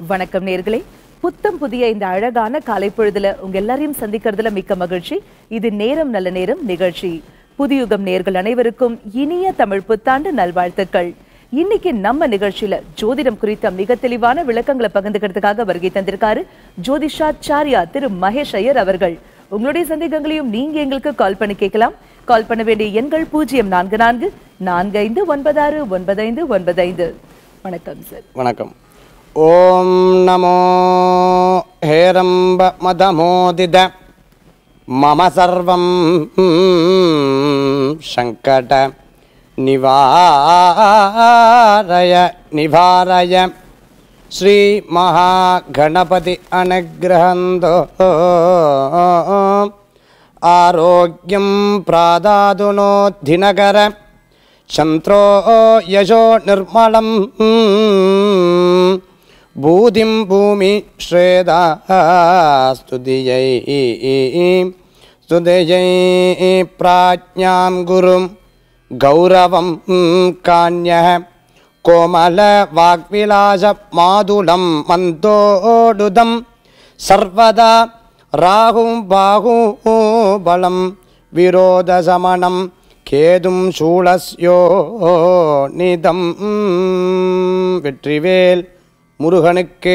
வணக்கம் நேர்களே புத்தம் புதிய இந்த அழகான காலை பொழுதுல உங்க எல்லாரையும் சந்திக்கிறதுல மிக்க மகிழ்ச்சி இது நேரம் நல்ல நேரம் நிகழ்ச்சி புதியுகம் நேர்கள் அனைவருக்கும் இனிய தமிழ் புத்தாண்டு நல்வாழ்த்துக்கள் இன்னைக்கு நம்ம நிகழ்ச்சியில ஜோதிடம் குறித்த மிக தெளிவான விளக்கங்களை பகிர்ந்துக்கிறதுக்காக வருகை தந்திருக்காரு ஜோதிஷாச்சாரியா திரு மகேஷ் ஐயர் அவர்கள் உங்களுடைய சந்தேகங்களையும் நீங்க எங்களுக்கு கால் பண்ணி கேட்கலாம் கால் பண்ண வேண்டிய எண்கள் பூஜ்ஜியம் நான்கு நான்கு நான்கு ஐந்து ஒன்பதாறு ஒன்பதைந்து ஒன்பதைந்து வணக்கம் சார் வணக்கம் ஓம் நமோ ஹேரம்ப மதமோதித மம சர்வம் சங்கட நிவாரய நிவாரய ஸ்ரீ மகாகணபதி அனுகிரகந்தோ ஆரோக்கியம் பிராதாதுனோ தினகர சந்திரோ யசோ நிர்மலம் பூதிம் பூமி ஸ்ரேதா ஸ்துதியை ஸ்துதியை பிராஜ்ஞாம் குரும் கௌரவம் காண்ய கோமல வாக்விலாச மாதுளம் மந்தோடுதம் சர்வதா ராகும் பாகு பலம் விரோதசமணம் கேதும் சூழஸ்யோ நிதம் வெற்றிவேல் முருகனுக்கு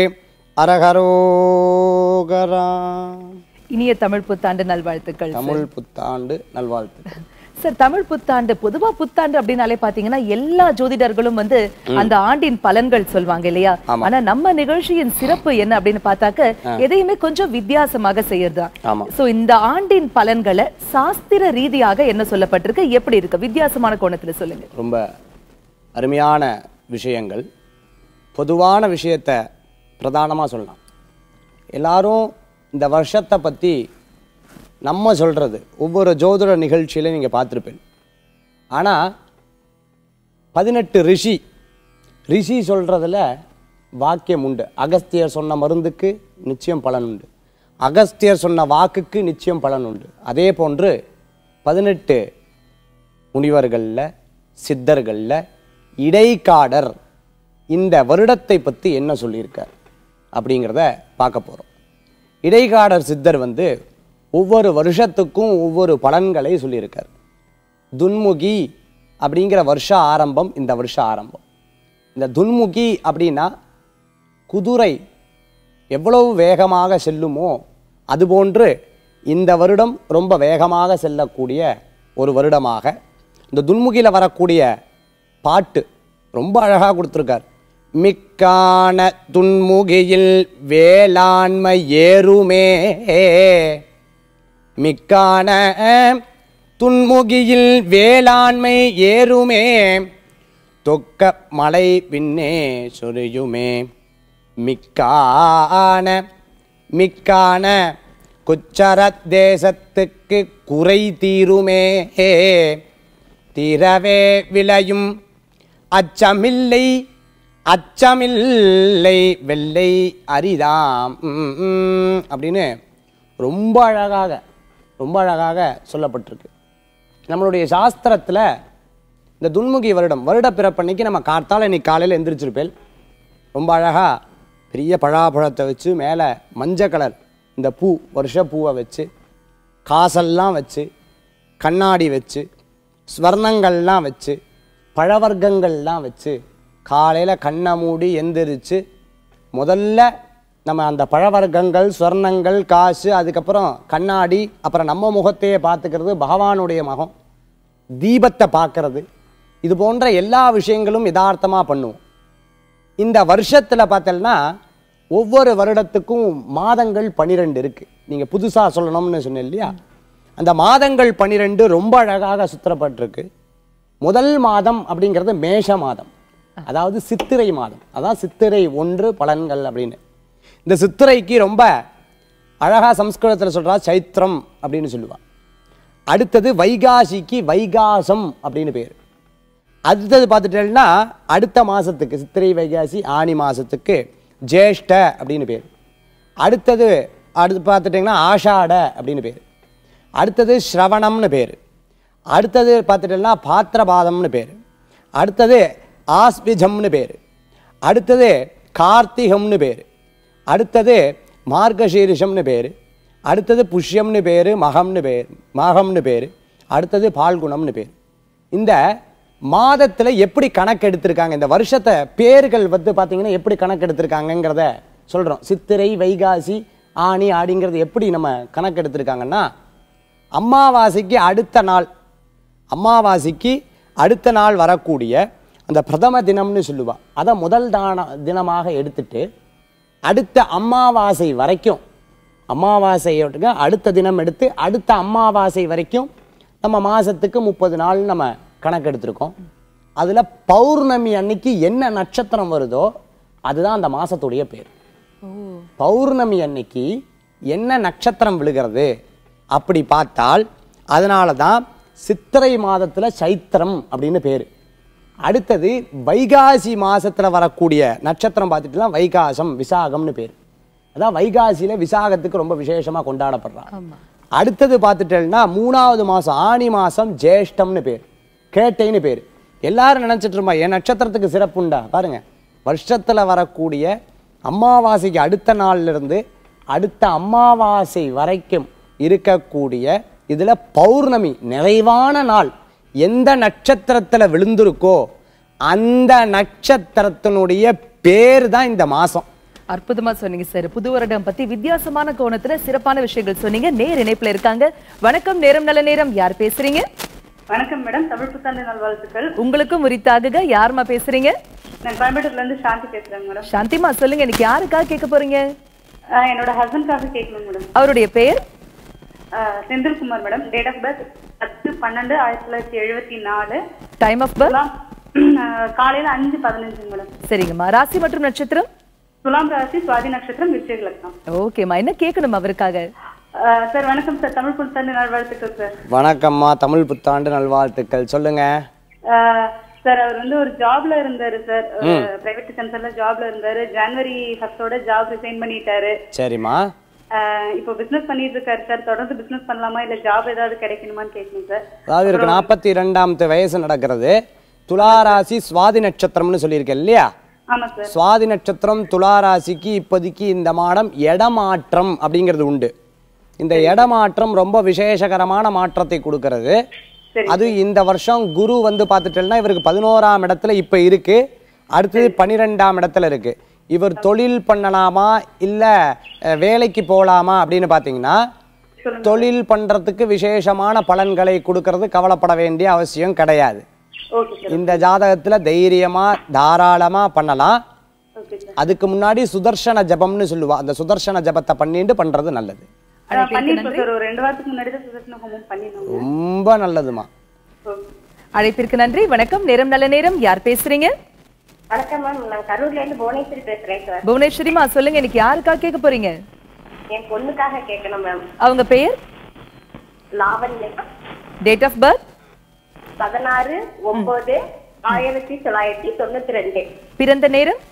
அரகரோகரா இனிய தமிழ் புத்தாண்டு நல்வாழ்த்துக்கள் தமிழ் புத்தாண்டு நல்வாழ்த்து சார் தமிழ் புத்தாண்டு பொதுவா புத்தாண்டு அப்படின்னாலே பாத்தீங்கன்னா எல்லா ஜோதிடர்களும் வந்து அந்த ஆண்டின் பலன்கள் சொல்வாங்க இல்லையா ஆனா நம்ம நிகழ்ச்சியின் சிறப்பு என்ன அப்படின்னு பார்த்தாக்க எதையுமே கொஞ்சம் வித்தியாசமாக செய்யறதுதான் ஆமா. சோ இந்த ஆண்டின் பலன்களை சாஸ்திர ரீதியாக என்ன சொல்லப்பட்டிருக்கு எப்படி இருக்கு வித்தியாசமான கோணத்துல சொல்லுங்க ரொம்ப அருமையான விஷயங்கள் பொதுவான விஷயத்தை பிரதானமாக சொல்லலாம் எல்லாரும் இந்த வருஷத்தை பற்றி நம்ம சொல்கிறது ஒவ்வொரு ஜோதிட நிகழ்ச்சியில நீங்கள் பார்த்துருப்பேன் ஆனால் பதினெட்டு ரிஷி ரிஷி சொல்கிறதுல வாக்கியம் உண்டு அகஸ்தியர் சொன்ன மருந்துக்கு நிச்சயம் பலன் உண்டு அகஸ்தியர் சொன்ன வாக்குக்கு நிச்சயம் பலன் உண்டு அதே போன்று பதினெட்டு முனிவர்களில் சித்தர்களில் இடைக்காடர் இந்த வருடத்தை பற்றி என்ன சொல்லியிருக்கார் அப்படிங்கிறத பார்க்க போகிறோம் இடைக்காடர் சித்தர் வந்து ஒவ்வொரு வருஷத்துக்கும் ஒவ்வொரு பலன்களை சொல்லியிருக்கார் துன்முகி அப்படிங்கிற வருஷ ஆரம்பம் இந்த வருஷ ஆரம்பம் இந்த துன்முகி அப்படின்னா குதிரை எவ்வளவு வேகமாக செல்லுமோ அதுபோன்று இந்த வருடம் ரொம்ப வேகமாக செல்லக்கூடிய ஒரு வருடமாக இந்த துன்முகியில் வரக்கூடிய பாட்டு ரொம்ப அழகாக கொடுத்துருக்கார் மிக்கான துன்முகியில் வேளாண்மை ஏறுமே மிக்கான துன்முகியில் வேளாண்மை ஏறுமே தொக்க மலை பின்னே சொரியுமே மிக்கான மிக்கான குச்சர தேசத்துக்கு குறை தீருமே தீரவே விளையும் அச்சமில்லை அச்சமில்லை வெள்ளை அரிதாம் ம், ம், அப்படின்னு ரொம்ப அழகாக ரொம்ப அழகாக சொல்லப்பட்டிருக்கு நம்மளுடைய சாஸ்திரத்தில் இந்த துன்முகி வருடம் வருட பிறப்பன்னைக்கு நம்ம கார்த்தால இன்னைக்கு காலையில் எந்திரிச்சிருப்பேன் ரொம்ப அழகாக பெரிய பழாப்பழத்தை வச்சு மேலே மஞ்சள் கலர் இந்த பூ வருஷ பூவை வச்சு காசெல்லாம் வச்சு கண்ணாடி வச்சு ஸ்வர்ணங்கள்லாம் வச்சு பழவர்க்கங்கள்லாம் வச்சு காலையில் கண்ணை மூடி எந்திரிச்சு முதல்ல நம்ம அந்த பழவர்க்கங்கள் ஸ்வர்ணங்கள் காசு அதுக்கப்புறம் கண்ணாடி அப்புறம் நம்ம முகத்தையே பார்த்துக்கிறது பகவானுடைய முகம் தீபத்தை பார்க்கறது இது போன்ற எல்லா விஷயங்களும் யதார்த்தமாக பண்ணுவோம் இந்த வருஷத்தில் பார்த்தோம்னா ஒவ்வொரு வருடத்துக்கும் மாதங்கள் பன்னிரெண்டு இருக்கு நீங்க புதுசா சொல்லணும்னு சொன்னேன் இல்லையா அந்த மாதங்கள் பன்னிரெண்டு ரொம்ப அழகாக சுத்தரப்பட்டிருக்கு முதல் மாதம் அப்படிங்கிறது மேஷ மாதம் அதாவது சித்திரை மாதம் அதான் சித்திரை ஒன்று பலன்கள் அப்படின்னு இந்த சித்திரைக்கு ரொம்ப அழகா சம்ஸ்கிருதத்தில் சொல்றா சைத்திரம் அப்படின்னு சொல்லுவா அடுத்தது வைகாசிக்கு வைகாசம் அப்படின்னு பேர் அடுத்தது பார்த்துட்டேன்னா அடுத்த மாதத்துக்கு சித்திரை வைகாசி ஆனி மாதத்துக்கு ஜேஷ்ட அப்படின்னு பேர் அடுத்தது அடுத்து பார்த்துட்டிங்கன்னா ஆஷாட அப்படின்னு பேர் அடுத்தது ஸ்ரவணம்னு பேர் அடுத்தது பார்த்துட்டோம்னா பாத்திரபாதம்னு பேர் அடுத்தது ஆஸ்பிஜம்னு பேர் அடுத்தது கார்த்திகம்னு பேர் அடுத்தது மார்கசீரிஷம்னு பேர் அடுத்தது புஷ்யம்னு பேர் மகம்னு பேர் மகம்னு பேர் அடுத்தது பால்குணம்னு பேர் இந்த மாதத்தில் எப்படி கணக்கு எடுத்திருக்காங்க இந்த வருஷத்தை பேர்கள் வந்து பார்த்தீங்கன்னா எப்படி கணக்கு எடுத்திருக்காங்கங்கிறத சொல்கிறோம் சித்திரை வைகாசி ஆணி ஆடிங்கிறது எப்படி நம்ம கணக்கு எடுத்திருக்காங்கன்னா அமாவாசைக்கு அடுத்த நாள் அமாவாசைக்கு அடுத்த நாள் வரக்கூடிய அந்த பிரதம தினம்னு சொல்லுவா அதை முதல் தான தினமாக எடுத்துட்டு அடுத்த அமாவாசை வரைக்கும் அமாவாசையோட்டுக்கு அடுத்த தினம் எடுத்து அடுத்த அமாவாசை வரைக்கும் நம்ம மாதத்துக்கு முப்பது நாள் நம்ம கணக்கு எடுத்திருக்கோம் அதில் பௌர்ணமி அன்னைக்கு என்ன நட்சத்திரம் வருதோ அதுதான் அந்த மாதத்துடைய பேர் பௌர்ணமி அன்னைக்கு என்ன நட்சத்திரம் விழுகிறது அப்படி பார்த்தால் அதனால தான் சித்திரை மாதத்தில் சைத்திரம் அப்படின்னு பேர் அடுத்தது வைகாசி மாசத்துல வரக்கூடிய நட்சத்திரம் பார்த்துட்டுலாம் வைகாசம் விசாகம்னு பேர் அதான் வைகாசியில விசாகத்துக்கு ரொம்ப விசேஷமா கொண்டாடப்படுறான் ஆமா அடுத்தது பார்த்துட்டேன்னா மூணாவது மாதம் ஆனி மாதம் ஜேஷ்டம்னு பேர் கேட்டைன்னு பேர் எல்லாரும் நினைச்சிட்டு இருப்பா என் நட்சத்திரத்துக்கு சிறப்புண்டா பாருங்க வருஷத்தில் வரக்கூடிய அமாவாசைக்கு அடுத்த நாள்ல இருந்து அடுத்த அமாவாசை வரைக்கும் இருக்கக்கூடிய இதில் பௌர்ணமி நிறைவான நாள் எந்த நட்சத்திரத்தில் விழுந்திருக்கோ அந்த நட்சத்திரத்தினுடைய பேர் தான் இந்த மாதம் அற்புதமா சொன்னீங்க சார் புது வருடம் பத்தி வித்தியாசமான கோணத்துல சிறப்பான விஷயங்கள் சொன்னீங்க நேர் இணைப்புல இருக்காங்க வணக்கம் நேரம் நல்ல நேரம் யார் பேசுறீங்க வணக்கம் மேடம் தமிழ் புத்தாண்டு நல்வாழ்த்துக்கள் உங்களுக்கும் உரித்தாகுக யாருமா பேசுறீங்க நான் கோயம்புத்தூர்ல இருந்து சாந்தி பேசுறேன் மேடம் சாந்திமா சொல்லுங்க இன்னைக்கு யாருக்காக கேட்க போறீங்க ஆஹ் என்னோட ஹஸ்பண்ட்காக கேட்கணும் மேடம் அவருடைய பெயர் ஆஹ் Senthilkumar madam date of birth பத்து பன்னெண்டு ஆயிரத்தி தொள்ளாயிரத்தி எழுபத்தி நாலு டைம் ஆஃப் பர்த் துலாம் ஆஹ் காலையில அஞ்சு பதினஞ்சு மேடம் சரிங்கம்மா ராசி மற்றும் நட்சத்திரம் துலாம் ராசி சுவாதி நட்சத்திரம் விருச்சிக லக்னம் ஓகேம்மா என்ன கேட்கணும் அவருக்காக ஆஹ் சார் வணக்கம் சார் தமிழ் புத்தாண்டு நல்வாழ்த்துக்கள் சார் வணக்கம்மா தமிழ் புத்தாண்டு நல்வாழ்த்துக்கள் சொல்லுங்க ஆஹ் சார் அவர் வந்து ஒரு ஜாப்ல இருந்தாரு சார் பிரைவேட் கன்சர்ன்ல ஜாப்ல இருந்தாரு ஜனவரி ஃபர்ஸ்டோட ஜாப் ரிசைன் பண்ணிட்டாரு சரிம்மா ஆஹ் இப்போ பிசினஸ் பண்ணிட்டு இருக்காரு சார் தொடர்ந்து பிசினஸ் பண்ணலாமா இல்ல ஜாப் ஏதாவது கிடைக்கணுமான்னு கேட்கணும் சார் அதாவது இருக்கு நாற்பத்தி ரெண்டாமத்து வயசு நடக்கிறது துளாராசி சுவாதி நட்சத்திரம்னு சொல்லியிருக்கேன் இல்லையா ஆமா சார் சுவாதி நட்சத்திரம் துளாராசிக்கு இப்போதைக்கு இந்த மாதம் இடமாற்றம் அப்படிங்கிறது உண்டு இந்த இடமாற்றம் ரொம்ப விசேஷகரமான மாற்றத்தை கொடுக்கிறது சரி. அது இந்த வருஷம் குரு வந்து பார்த்துட்டேன்னா இவருக்கு பதினோராம் இடத்துல இப்போ இருக்கு அடுத்தது பன்னிரெண்டாம் இடத்துல இருக்கு இவர் தொழில் பண்ணலாமா இல்லை வேலைக்கு போகலாமா அப்படின்னு பார்த்தீங்கன்னா தொழில் பண்ணுறதுக்கு விசேஷமான பலன்களை கொடுக்கறது கவலைப்பட வேண்டிய அவசியம் கிடையாது ஓகே சார் இந்த ஜாதகத்துல தைரியமா தாராளமா பண்ணலாம் ஓகே சார் அதுக்கு முன்னாடி சுதர்சன ஜபம்னு சொல்லுவா அந்த சுதர்சன ஜபத்தை பண்ணிட்டு பண்றது நல்லது அதான் பண்ணிருக்கோம் சார் ஒரு ரெண்டு வாரத்துக்கு முன்னாடி தான் சுதர்சன ஹோமம் பண்ணிருந்தோம் ரொம்ப நல்லதுமா ஓகே. அழைப்பிற்கு நன்றி வணக்கம் நேரம் நல்ல நேரம் யார் பேசுறீங்க வணக்கம் மேம் நான் கரூர்ல இருந்து புவனேஸ்வரி பேசுறேன் சார் புவனேஸ்வரிமா சொல்லுங்க இன்னைக்கு யாருக்காக கேட்க போறீங்க என் பொண்ணுக்காக கேட்கணும் மேம் அவங்க பெயர் லாவண்யா டேட் ஆஃப் பர்த் பதினாறு ஒன்பது ஆயிரத்தி தொள்ளாயிரத்தி தொண்ணூத்தி ரெண்டு பிறந்த நேரம்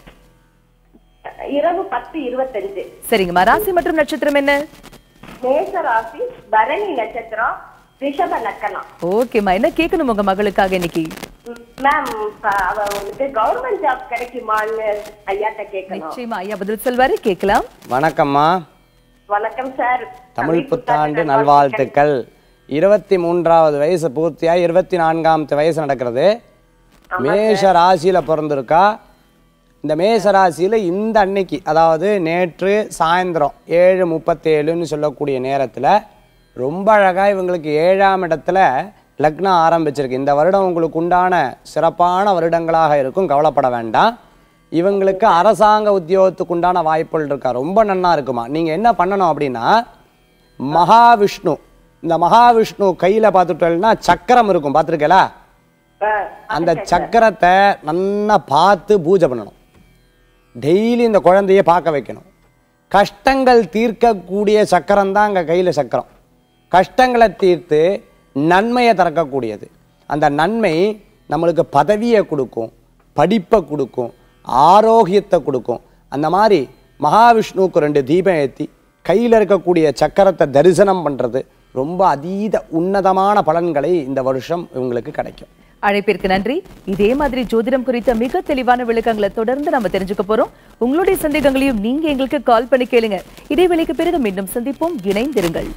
இரவு பத்து இருபத்தஞ்சு சரிங்கம்மா ராசி மற்றும் நட்சத்திரம் என்ன மேச ராசி பரணி நட்சத்திரம் ரிஷப லக்கணம் ஓகேம்மா என்ன கேட்கணும் உங்க மகளுக்காக இன்னைக்கு ம், மேம் இப்ப அவ வந்துட்டு கவர்மெண்ட் ஜாப் கிடைக்குமான்னு ஐயாட்ட கேட்கணும் நிச்சயமா ஐயா பதில் சொல்வாரு கேட்கலாம் வணக்கம்மா வணக்கம் சார் தமிழ் புத்தாண்டு நல்வாழ்த்துக்கள் இருபத்தி மூன்றாவது வயசு பூர்த்தியா இருபத்தி நான்காமத்து வயசு நடக்கிறது மேஷ ராசியில பிறந்திருக்கா இந்த மேஷ ராசியில இந்த அன்னைக்கு அதாவது நேற்று சாயந்தரம் ஏழு முப்பத்தேழுன்னு சொல்லக்கூடிய நேரத்துல ரொம்ப அழகா இவங்களுக்கு ஏழாம் இடத்துல லக்னம் ஆரம்பிச்சிருக்கு இந்த வருடம் உங்களுக்கு உண்டான சிறப்பான வருடங்களாக இருக்கும் கவலைப்பட வேண்டாம் இவங்களுக்கு அரசாங்க உத்தியோகத்துக்கு உண்டான வாய்ப்புகள் இருக்கா ரொம்ப நன்னா இருக்குமா நீங்க என்ன பண்ணணும் அப்படின்னா மகாவிஷ்ணு இந்த மகாவிஷ்ணு கையில பார்த்துட்டோம்னா சக்கரம் இருக்கும் பார்த்துருக்கலா அந்த சக்கரத்தை நல்லா பார்த்து பூஜை பண்ணணும் டெய்லி இந்த குழந்தைய பார்க்க வைக்கணும் கஷ்டங்கள் தீர்க்கக்கூடிய சக்கரம் தான் அங்கே கையில் சக்கரம் கஷ்டங்களை தீர்த்து நன்மையை திறக்கக்கூடியது அந்த நன்மை நம்மளுக்கு பதவியை கொடுக்கும் படிப்பை கொடுக்கும் ஆரோக்கியத்தை கொடுக்கும் அந்த மாதிரி மகாவிஷ்ணுவுக்கு ரெண்டு தீபம் ஏற்றி கையில் இருக்கக்கூடிய சக்கரத்தை தரிசனம் பண்ணுறது ரொம்ப அதீத உன்னதமான பலன்களை இந்த வருஷம் இவங்களுக்கு கிடைக்கும் அழைப்பிற்கு நன்றி இதே மாதிரி ஜோதிடம் குறித்த மிக தெளிவான விளக்கங்களை தொடர்ந்து நம்ம தெரிஞ்சுக்க போறோம் உங்களுடைய சந்தேகங்களையும் நீங்க எங்களுக்கு கால் பண்ணி கேளுங்க இடைவெளிக்கு பிறகு மீண்டும் சந்திப்போம் இணைந்திருங்கள்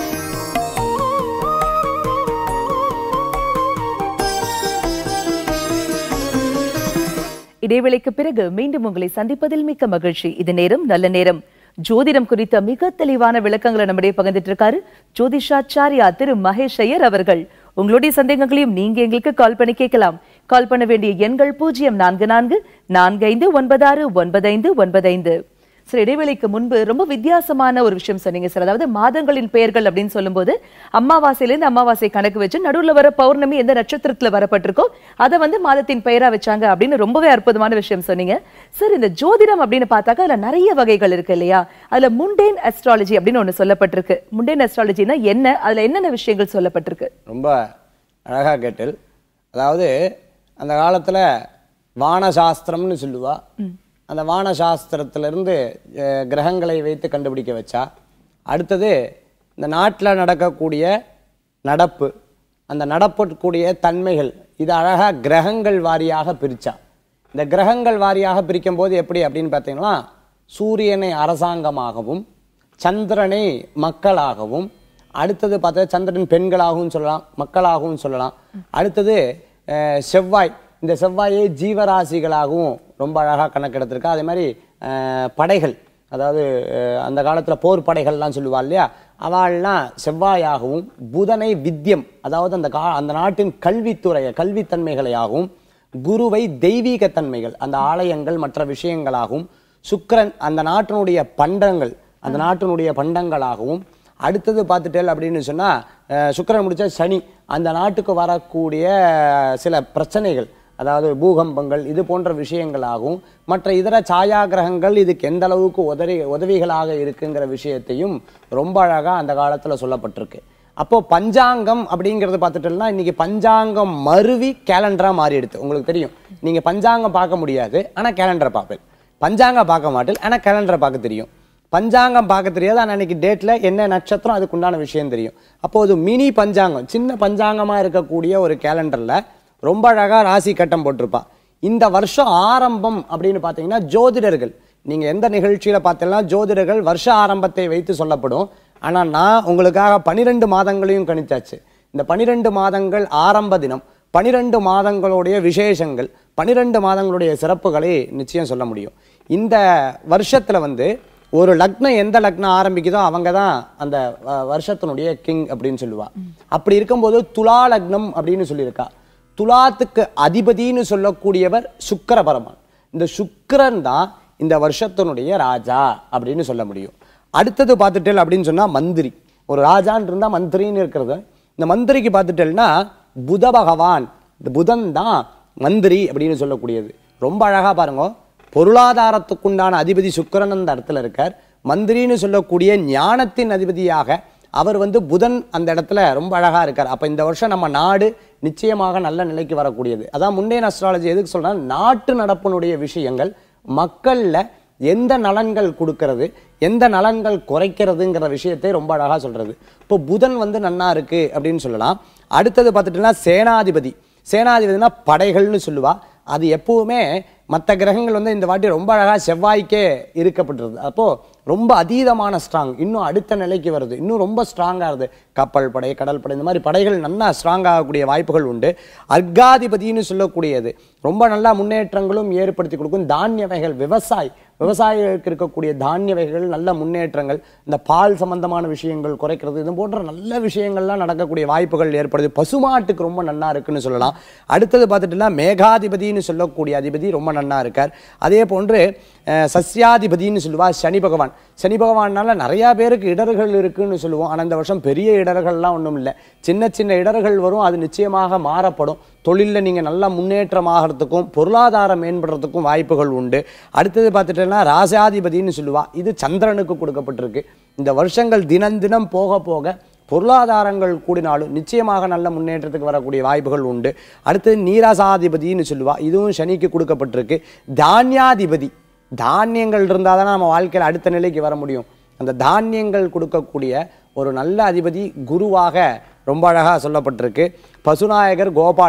இடைவேளைக்கு பிறகு மீண்டும் உங்களை சந்திப்பதில் மிக்க மகிழ்ச்சி இது நேரம் நல்ல நேரம் ஜோதிடம் குறித்த மிக தெளிவான விளக்கங்களை நம்முடைய பகிர்ந்துட்டு இருக்காரு ஜோதிஷாச்சாரியா திரு மகேஷ் ஐயர் அவர்கள் உங்களுடைய சந்தேகங்களையும் நீங்க எங்களுக்கு கால் பண்ணி கேட்கலாம் கால் பண்ண வேண்டிய எண்கள் பூஜ்ஜியம் நான்கு நான்கு நான்கு ஐந்து ஒன்பது ஆறு ஒன்பது ஐந்து ஒன்பது ஐந்து சார் இடைவேளைக்கு முன்பு ரொம்ப வித்தியாசமான ஒரு விஷயம் சொன்னீங்க சார் அதாவது மாதங்களின் பெயர்கள் அப்படின்னு சொல்லும்போது அமாவாசையிலேருந்து அமாவாசை கணக்கு வச்சு நடுவுல வர பௌர்ணமி எந்த நட்சத்திரத்துல வரப்பட்டிருக்கோ அதை வந்து மாதத்தின் பெயரா வச்சாங்க அப்படின்னு ரொம்பவே அற்புதமான விஷயம் சொன்னீங்க சார் இந்த ஜோதிடம் அப்படின்னு பார்த்தாக்கா அதுல நிறைய வகைகள் இருக்கு இல்லையா அதுல முண்டேன் அஸ்ட்ராலஜி அப்படின்னு ஒண்ணு சொல்லப்பட்டிருக்கு முண்டேன் அஸ்ட்ராலஜினா என்ன அதுல என்னென்ன விஷயங்கள் சொல்லப்பட்டிருக்கு ரொம்ப அழகாக கேட்டல் அதாவது அந்த காலத்தில் வானசாஸ்திரம்னு சொல்லுவா அந்த வானசாஸ்திரத்திலிருந்து அஹ், கிரகங்களை வைத்து கண்டுபிடிக்க வச்சா அடுத்தது இந்த நாட்டில் நடக்கக்கூடிய நடப்பு அந்த நடப்பக்கூடிய தன்மைகள் இது அழகாக கிரகங்கள் வாரியாக பிரிச்சா இந்த கிரகங்கள் வாரியாக பிரிக்கும் போது எப்படி அப்படின்னு பார்த்தீங்கன்னா சூரியனை அரசாங்கமாகவும் சந்திரனை மக்களாகவும் அடுத்தது பார்த்தா சந்திரன் பெண்களாகவும் சொல்லலாம் மக்களாகவும் சொல்லலாம் அடுத்தது அஹ், செவ்வாய் இந்த செவ்வாயை ஜீவராசிகளாகவும் ரொம்ப அழகாக கணக்கெடுத்திருக்கா அதே மாதிரி அஹ், படைகள் அதாவது அஹ், அந்த காலத்தில் போர் படைகள்லாம் சொல்லுவா இல்லையா அவள்லாம் செவ்வாயாகவும் புதனை வித்யம் அதாவது அந்த கா அந்த நாட்டின் கல்வித்துறையை கல்வித்தன்மைகளையாகவும் குருவை தெய்வீக தன்மைகள் அந்த ஆலயங்கள் மற்ற விஷயங்களாகவும் சுக்கிரன் அந்த நாட்டினுடைய பண்டங்கள் அந்த நாட்டினுடைய பண்டங்களாகவும் அடுத்தது பார்த்துட்டேல் அப்படின்னு சொன்னா அஹ், சுக்கிரன் முடிச்ச சனி அந்த நாட்டுக்கு வரக்கூடிய சில பிரச்சனைகள் அதாவது பூகம்பங்கள் இது போன்ற விஷயங்களாகவும் மற்ற இதர சாயா கிரகங்கள் இதுக்கு எந்த அளவுக்கு உதவி உதவிகளாக இருக்குங்கிற விஷயத்தையும் ரொம்ப அழகா அந்த காலத்துல சொல்லப்பட்டிருக்கு அப்போ பஞ்சாங்கம் அப்படிங்கிறது பார்த்துட்டோம்னா இன்னைக்கு பஞ்சாங்கம் மருவி கேலண்டரா மாறிடுது உங்களுக்கு தெரியும் நீங்க பஞ்சாங்கம் பார்க்க முடியாது ஆனா கேலண்டரை பார்ப்பேன் பஞ்சாங்கம் பார்க்க மாட்டேன் ஆனா கேலண்டரை பார்க்க தெரியும் பஞ்சாங்கம் பார்க்க தெரியாது ஆனால் அன்னைக்கு டேட்ல என்ன நட்சத்திரம் அதுக்குண்டான விஷயம் தெரியும் அப்போ அது மினி பஞ்சாங்கம் சின்ன பஞ்சாங்கமா இருக்கக்கூடிய ஒரு கேலண்டர்ல ரொம்ப அழகா ராசி கட்டம் போட்டிருப்பா இந்த வருஷம் ஆரம்பம் அப்படின்னு பார்த்தீங்கன்னா ஜோதிடர்கள் நீங்க எந்த நிகழ்ச்சியில பார்த்தீங்கன்னா ஜோதிடர்கள் வருஷ ஆரம்பத்தை வைத்து சொல்லப்படும் ஆனா நான் உங்களுக்காக பனிரெண்டு மாதங்களையும் கணிச்சாச்சு இந்த பனிரெண்டு மாதங்கள் ஆரம்ப தினம் பனிரெண்டு மாதங்களுடைய விசேஷங்கள் பனிரெண்டு மாதங்களுடைய சிறப்புகளை நிச்சயம் சொல்ல முடியும் இந்த வருஷத்துல வந்து ஒரு லக்னம் எந்த லக்னம் ஆரம்பிக்குதோ அவங்க தான் அந்த அஹ், வருஷத்தினுடைய கிங் அப்படின்னு சொல்லுவா அப்படி இருக்கும்போது துலா லக்னம் அப்படின்னு சொல்லியிருக்கா துலாத்துக்கு அதிபதின்னு சொல்லக்கூடியவர் சுக்கிர பரமான் இந்த சுக்கிரன் தான் இந்த வருஷத்தினுடைய ராஜா அப்படின்னு சொல்ல முடியும் அடுத்தது பார்த்துட்டேல் அப்படின்னு சொன்னா மந்திரி ஒரு ராஜான் இருந்தா மந்திரின்னு இருக்கிறது இந்த மந்திரிக்கு பார்த்துட்டேல்னா புத பகவான் இந்த புதன் தான் மந்திரி அப்படின்னு சொல்லக்கூடியது ரொம்ப அழகா பாருங்க பொருளாதாரத்துக்குண்டான அதிபதி சுக்கிரன் அந்த இடத்துல இருக்கார் மந்திரின்னு சொல்லக்கூடிய ஞானத்தின் அதிபதியாக அவர் வந்து புதன் அந்த இடத்துல ரொம்ப அழகா இருக்கார் அப்ப இந்த வருஷம் நம்ம நாடு நிச்சயமாக நல்ல நிலைக்கு வரக்கூடியது அதான் முன்னேன் அஸ்ட்ராலஜி எதுக்கு சொல்றேன் நாட்டு நடப்பினுடைய விஷயங்கள் மக்கள்ல எந்த நலன்கள் கொடுக்கறது எந்த நலன்கள் குறைக்கிறதுங்கிற விஷயத்தை ரொம்ப அழகா சொல்றது இப்போ புதன் வந்து நன்னா இருக்கு அப்படின்னு சொல்லலாம் அடுத்தது பார்த்துட்டீங்கன்னா சேனாதிபதி சேனாதிபதினா படைகள்னு சொல்லுவா அது எப்பவுமே மற்ற கிரகங்கள் வந்து இந்த வாட்டி ரொம்ப அழகா செவ்வாய்க்கே இருக்கப்பட்டிருது அப்போ ரொம்ப அதீதமான ஸ்ட்ராங் இன்னும் அடுத்த நிலைக்கு வருது இன்னும் ரொம்ப ஸ்ட்ராங்கா இருது கப்பல் படை கடல் படை இந்த மாதிரி படைகள் நல்லா ஸ்ட்ராங் ஆகக்கூடிய வாய்ப்புகள் உண்டு அர்காதிபதினு சொல்லக்கூடியது ரொம்ப நல்லா முன்னேற்றங்களும் ஏற்படுத்தி கொடுக்கும் தானிய வகைகள் விவசாயி விவசாயிகளுக்கு இருக்கக்கூடிய தானிய வகைகள் நல்ல முன்னேற்றங்கள் இந்த பால் சம்பந்தமான விஷயங்கள் குறைக்கிறது இது போன்ற நல்ல விஷயங்கள்லாம் நடக்கக்கூடிய வாய்ப்புகள் ஏற்படுது பசுமாட்டுக்கு ரொம்ப நன்னா இருக்குன்னு சொல்லலாம் அடுத்தது பார்த்துட்டுனா மேகாதிபதினு சொல்லக்கூடிய அதிபதி ரொம்ப நன்னா இருக்கார் அதே போன்று அஹ், சஸ்யாதிபதினு சொல்லுவா சனி பகவான் சனி பகவானால நிறைய பேருக்கு இடர்கள் இருக்குன்னு சொல்லுவோம் ஆனால் இந்த வருஷம் பெரிய இடர்கள்லாம் ஒன்றும் இல்லை சின்ன சின்ன இடர்கள் வரும் அது நிச்சயமாக மாறப்படும் தொழிலில் நீங்கள் நல்லா முன்னேற்றமாகறதுக்கும் பொருளாதாரம் மேம்படுறதுக்கும் வாய்ப்புகள் உண்டு அடுத்தது பார்த்துட்டேன்னா ராசாதிபதினு சொல்லுவா இது சந்திரனுக்கு கொடுக்கப்பட்டிருக்கு இந்த வருஷங்கள் தினம் தினம் போக போக பொருளாதாரங்கள் கூடினாலும் நிச்சயமாக நல்ல முன்னேற்றத்துக்கு வரக்கூடிய வாய்ப்புகள் உண்டு அடுத்தது நீராசாதிபதினு சொல்லுவா இதுவும் சனிக்கு கொடுக்கப்பட்டிருக்கு தானியாதிபதி தானியங்கள் இருந்தால் தானே நம்ம வாழ்க்கையில் அடுத்த நிலைக்கு வர முடியும் அந்த தானியங்கள் கொடுக்கக்கூடிய ஒரு நல்ல அதிபதி குருவாக ரொம்ப அழகாக சொல்லப்பட்டிருக்கு பசுநாயகர் கோபாலன்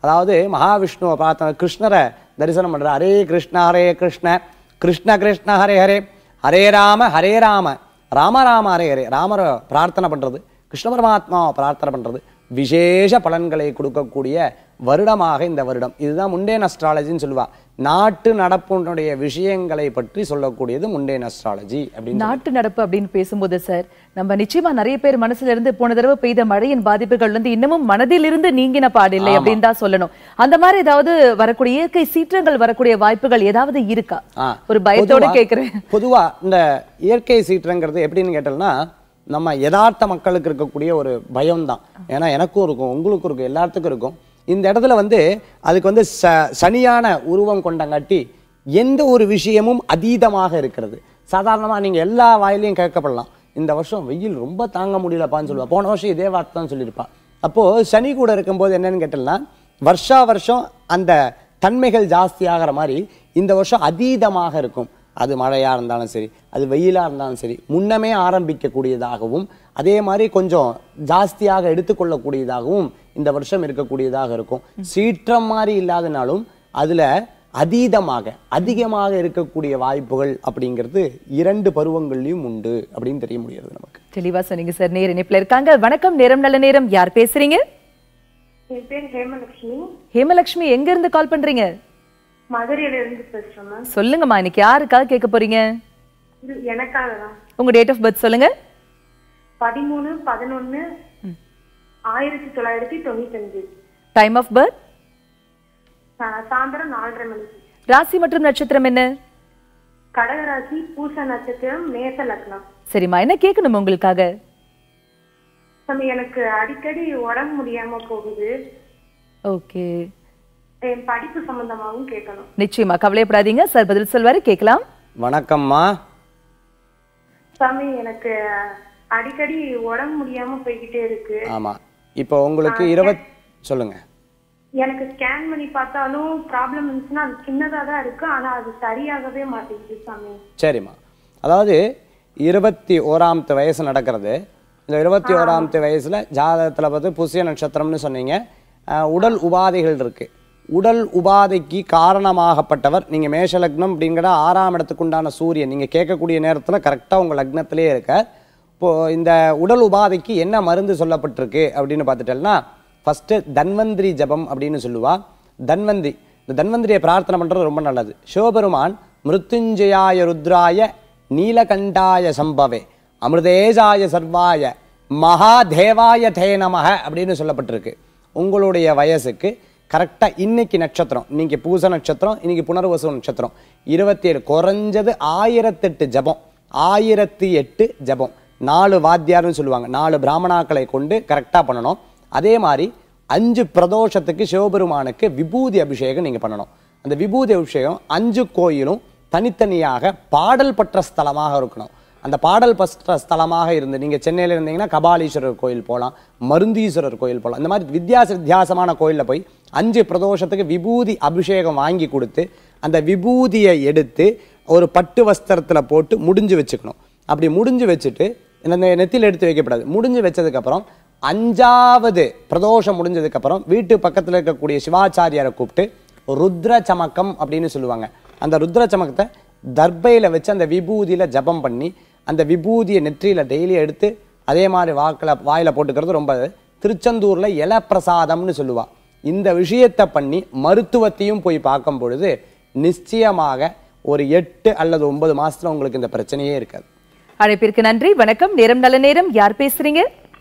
அதாவது மகாவிஷ்ணுவை பார்த்த கிருஷ்ணரை தரிசனம் பண்ற ஹரே கிருஷ்ண ஹரே கிருஷ்ண கிருஷ்ண கிருஷ்ண ஹரே ஹரே ஹரே ராம ஹரே ராம ராம ராம ஹரே ஹரே ராமரை பிரார்த்தனை பண்றது கிருஷ்ண பரமாத்மாவை பிரார்த்தனை பண்றது விசேஷ பலன்களை கொடுக்கக்கூடிய வருடமாக இந்த வருடம் இதுதான் முண்டேன் அஸ்ட்ராலஜின்னு சொல்லுவா நாட்டு நடப்புடைய விஷயங்களை பற்றி சொல்லக்கூடியது முண்டேன் அஸ்ட்ராலஜி அப்படின்னு நாட்டு நடப்பு அப்படின்னு பேசும்போது சார் நம்ம நிச்சயமா நிறைய பேர் மனசுல இருந்து போன தடவை பெய்த மழையின் பாதிப்புகள் வந்து இன்னமும் மனதில் இருந்து நீங்கின பாடில்லை அப்படின்னு தான் சொல்லணும் அந்த மாதிரி ஏதாவது வரக்கூடிய இயற்கை சீற்றங்கள் வரக்கூடிய வாய்ப்புகள் ஏதாவது இருக்கா ஆ. ஒரு பயத்தோட பொதுவா- கேக்குறேன் பொதுவா இந்த இயற்கை சீற்றங்கிறது எப்படின்னு கேட்டோம்னா நம்ம யதார்த்த மக்களுக்கு இருக்கக்கூடிய ஒரு பயம்தான் ஏன்னா எனக்கும் இருக்கும் உங்களுக்கும் இருக்கும் எல்லாத்துக்கும் இருக்கும் இந்த இடத்துல வந்து அதுக்கு வந்து ச சனியான உருவம் கொண்டங்காட்டி எந்த ஒரு விஷயமும் அதீதமாக இருக்கிறது சாதாரணமாக நீங்கள் எல்லா வாயிலையும் கேட்கப்படலாம் இந்த வருஷம் வெயில் ரொம்ப தாங்க முடியலப்பான்னு சொல்லுவா போன வருஷம் இதே வார்த்தை தான் சொல்லியிருப்பா அப்போது சனி கூட இருக்கும்போது என்னன்னு கேட்டோம்னா வருஷா வருஷம் அந்த தன்மைகள் ஜாஸ்தியாகிற மாதிரி இந்த வருஷம் அதீதமாக இருக்கும் அது மழையா இருந்தாலும் சரி அது வெயிலா இருந்தாலும் சரி முன்னமே ஆரம்பிக்கக்கூடியதாகவும் அதே மாதிரி கொஞ்சம் ஜாஸ்தியாக எடுத்துக்கொள்ளக்கூடியதாகவும் இந்த வருஷம் இருக்கக்கூடியதாக இருக்கும் சீற்றம் மாதிரி இல்லாதனாலும் அதுல அதீதமாக அதிகமாக இருக்கக்கூடிய வாய்ப்புகள் அப்படிங்கிறது இரண்டு பருவங்கள்லயும் உண்டு அப்படின்னு தெரிய முடியாது நமக்கு தெளிவா சொன்னீங்க சார் நேர் இணைப்புல இருக்காங்க வணக்கம் நேரம் நல்ல நேரம் யார் பேசுறீங்க என் பேர் ஹேமலட்சுமி ஹேமலட்சுமி எங்க இருந்து கால் பண்றீங்க மதுரையில இருந்து பேசுறேன் மேம் சொல்லுங்கம்மா இன்னைக்கு யாருக்காக கேட்க போறீங்க இது எனக்காக தான் உங்க டேட் ஆஃப் பர்த் சொல்லுங்க பதிமூணு பதினொன்னு ஆயிரத்தி தொள்ளாயிரத்தி தொண்ணூத்தி அஞ்சு டைம் ஆஃப் பர்த் சாயந்தரம் நாலரை மணிக்கு ராசி மற்றும் நட்சத்திரம் என்ன கடகராசி பூச நட்சத்திரம் நேச லக்னம் சரிம்மா என்ன கேட்கணும் உங்களுக்காக சாமி எனக்கு அடிக்கடி உடம்பு முடியாம போகுது ஓகே என் படிப்பு சம்பந்தமாகவும் கேட்கணும் நிச்சயமா கவலைப்படாதீங்க சார் பதில் சொல்வாரு கேட்கலாம் வணக்கம்மா சாமி எனக்கு அடிக்கடி உடம்பு முடியாம போய்கிட்டே இருக்கு ஆமா இப்போ உங்களுக்கு இருபத் சொல்லுங்க எனக்கு ஸ்கேன் பண்ணி பார்த்தாலும் ப்ராப்ளம் இருந்துச்சுன்னா அது சின்னதா தான் இருக்கு ஆனா அது சரியாகவே மாட்டேங்குது சாமி சரிம்மா அதாவது இருபத்தி ஓராமத்து வயசு நடக்கிறது இந்த இருபத்தி ஓராமத்து வயசுல ஜாதகத்துல பார்த்து புசிய நட்சத்திரம்னு சொன்னீங்க அஹ், உடல் உபாதைகள் இருக்கு உடல் உபாதைக்கு காரணமாகப்பட்டவர் நீங்க மேஷ லக்னம் அப்படிங்கிற ஆறாம் இடத்துக்கு உண்டான சூரியன் நீங்க கேட்கக்கூடிய நேரத்துல கரெக்டா உங்க லக்னத்திலே இருக்க இப்போ இந்த உடல் உபாதைக்கு என்ன மருந்து சொல்லப்பட்டிருக்கு அப்படின்னு பார்த்துட்டேன்னா ஃபர்ஸ்ட் தன்வந்திரி ஜபம் அப்படின்னு சொல்லுவா தன்வந்திரி இந்த தன்வந்திரியை பிரார்த்தனை பண்றது ரொம்ப நல்லது சிவபெருமான் மிருத்யுஞ்சயாய ருத்ராய நீலகண்டாய சம்பவே அமிர்தேஜாய சர்வாய மகாதேவாய தே நமக அப்படின்னு சொல்லப்பட்டிருக்கு உங்களுடைய வயசுக்கு கரெக்டாக இன்னைக்கு நட்சத்திரம் இன்னைக்கு பூச நட்சத்திரம் இன்னைக்கு புனர்வசு நட்சத்திரம் இருபத்தி ஏழு குறைஞ்சது ஆயிரத்தெட்டு ஜபம் ஆயிரத்தி எட்டு ஜபம் நாலு வாத்தியார்னு சொல்லுவாங்க நாலு பிராமணாக்களை கொண்டு கரெக்டாக பண்ணணும் அதே மாதிரி அஞ்சு பிரதோஷத்துக்கு சிவபெருமானுக்கு விபூதி அபிஷேகம் நீங்கள் பண்ணணும் அந்த விபூதி அபிஷேகம் அஞ்சு கோயிலும் தனித்தனியாக பாடல் பற்ற ஸ்தலமாக இருக்கணும் அந்த பாடல் பற்ற ஸ்தலமாக இருந்து நீங்கள் சென்னையில் இருந்தீங்கன்னா கபாலீஸ்வரர் கோயில் போகலாம் மருந்தீஸ்வரர் கோயில் போகலாம் இந்த மாதிரி வித்தியாச வித்தியாசமான கோயிலில் போய் அஞ்சு பிரதோஷத்துக்கு விபூதி அபிஷேகம் வாங்கி கொடுத்து அந்த விபூதியை எடுத்து ஒரு பட்டு வஸ்திரத்தில் போட்டு முடிஞ்சு வச்சுக்கணும் அப்படி முடிஞ்சு வச்சுட்டு இந்த நெத்தியில் எடுத்து வைக்கப்படாது முடிஞ்சு வச்சதுக்கப்புறம் அஞ்சாவது பிரதோஷம் முடிஞ்சதுக்கப்புறம் வீட்டு பக்கத்தில் இருக்கக்கூடிய சிவாச்சாரியாரை கூப்பிட்டு ருத்ர சமக்கம் அப்படின்னு சொல்லுவாங்க அந்த ருத்ர சமக்கத்தை தர்பையில் வச்சு அந்த விபூதியில் ஜபம் பண்ணி அந்த விபூதியை நெற்றியில் டெய்லி எடுத்து அதே மாதிரி வாக்கில் வாயில் போட்டுக்கிறது ரொம்ப திருச்செந்தூரில் இலப்பிரசாதம்னு சொல்லுவா இந்த விஷயத்தை பண்ணி மருத்துவத்தையும் போய் பார்க்கும் பொழுது நிச்சயமாக ஒரு எட்டு அல்லது ஒன்பது மாசத்துல உங்களுக்கு இந்த பிரச்சனையே இருக்காது அழைப்பிற்கு நன்றி வணக்கம் நேரம் நல்ல நேரம் யார் பேசுறீங்க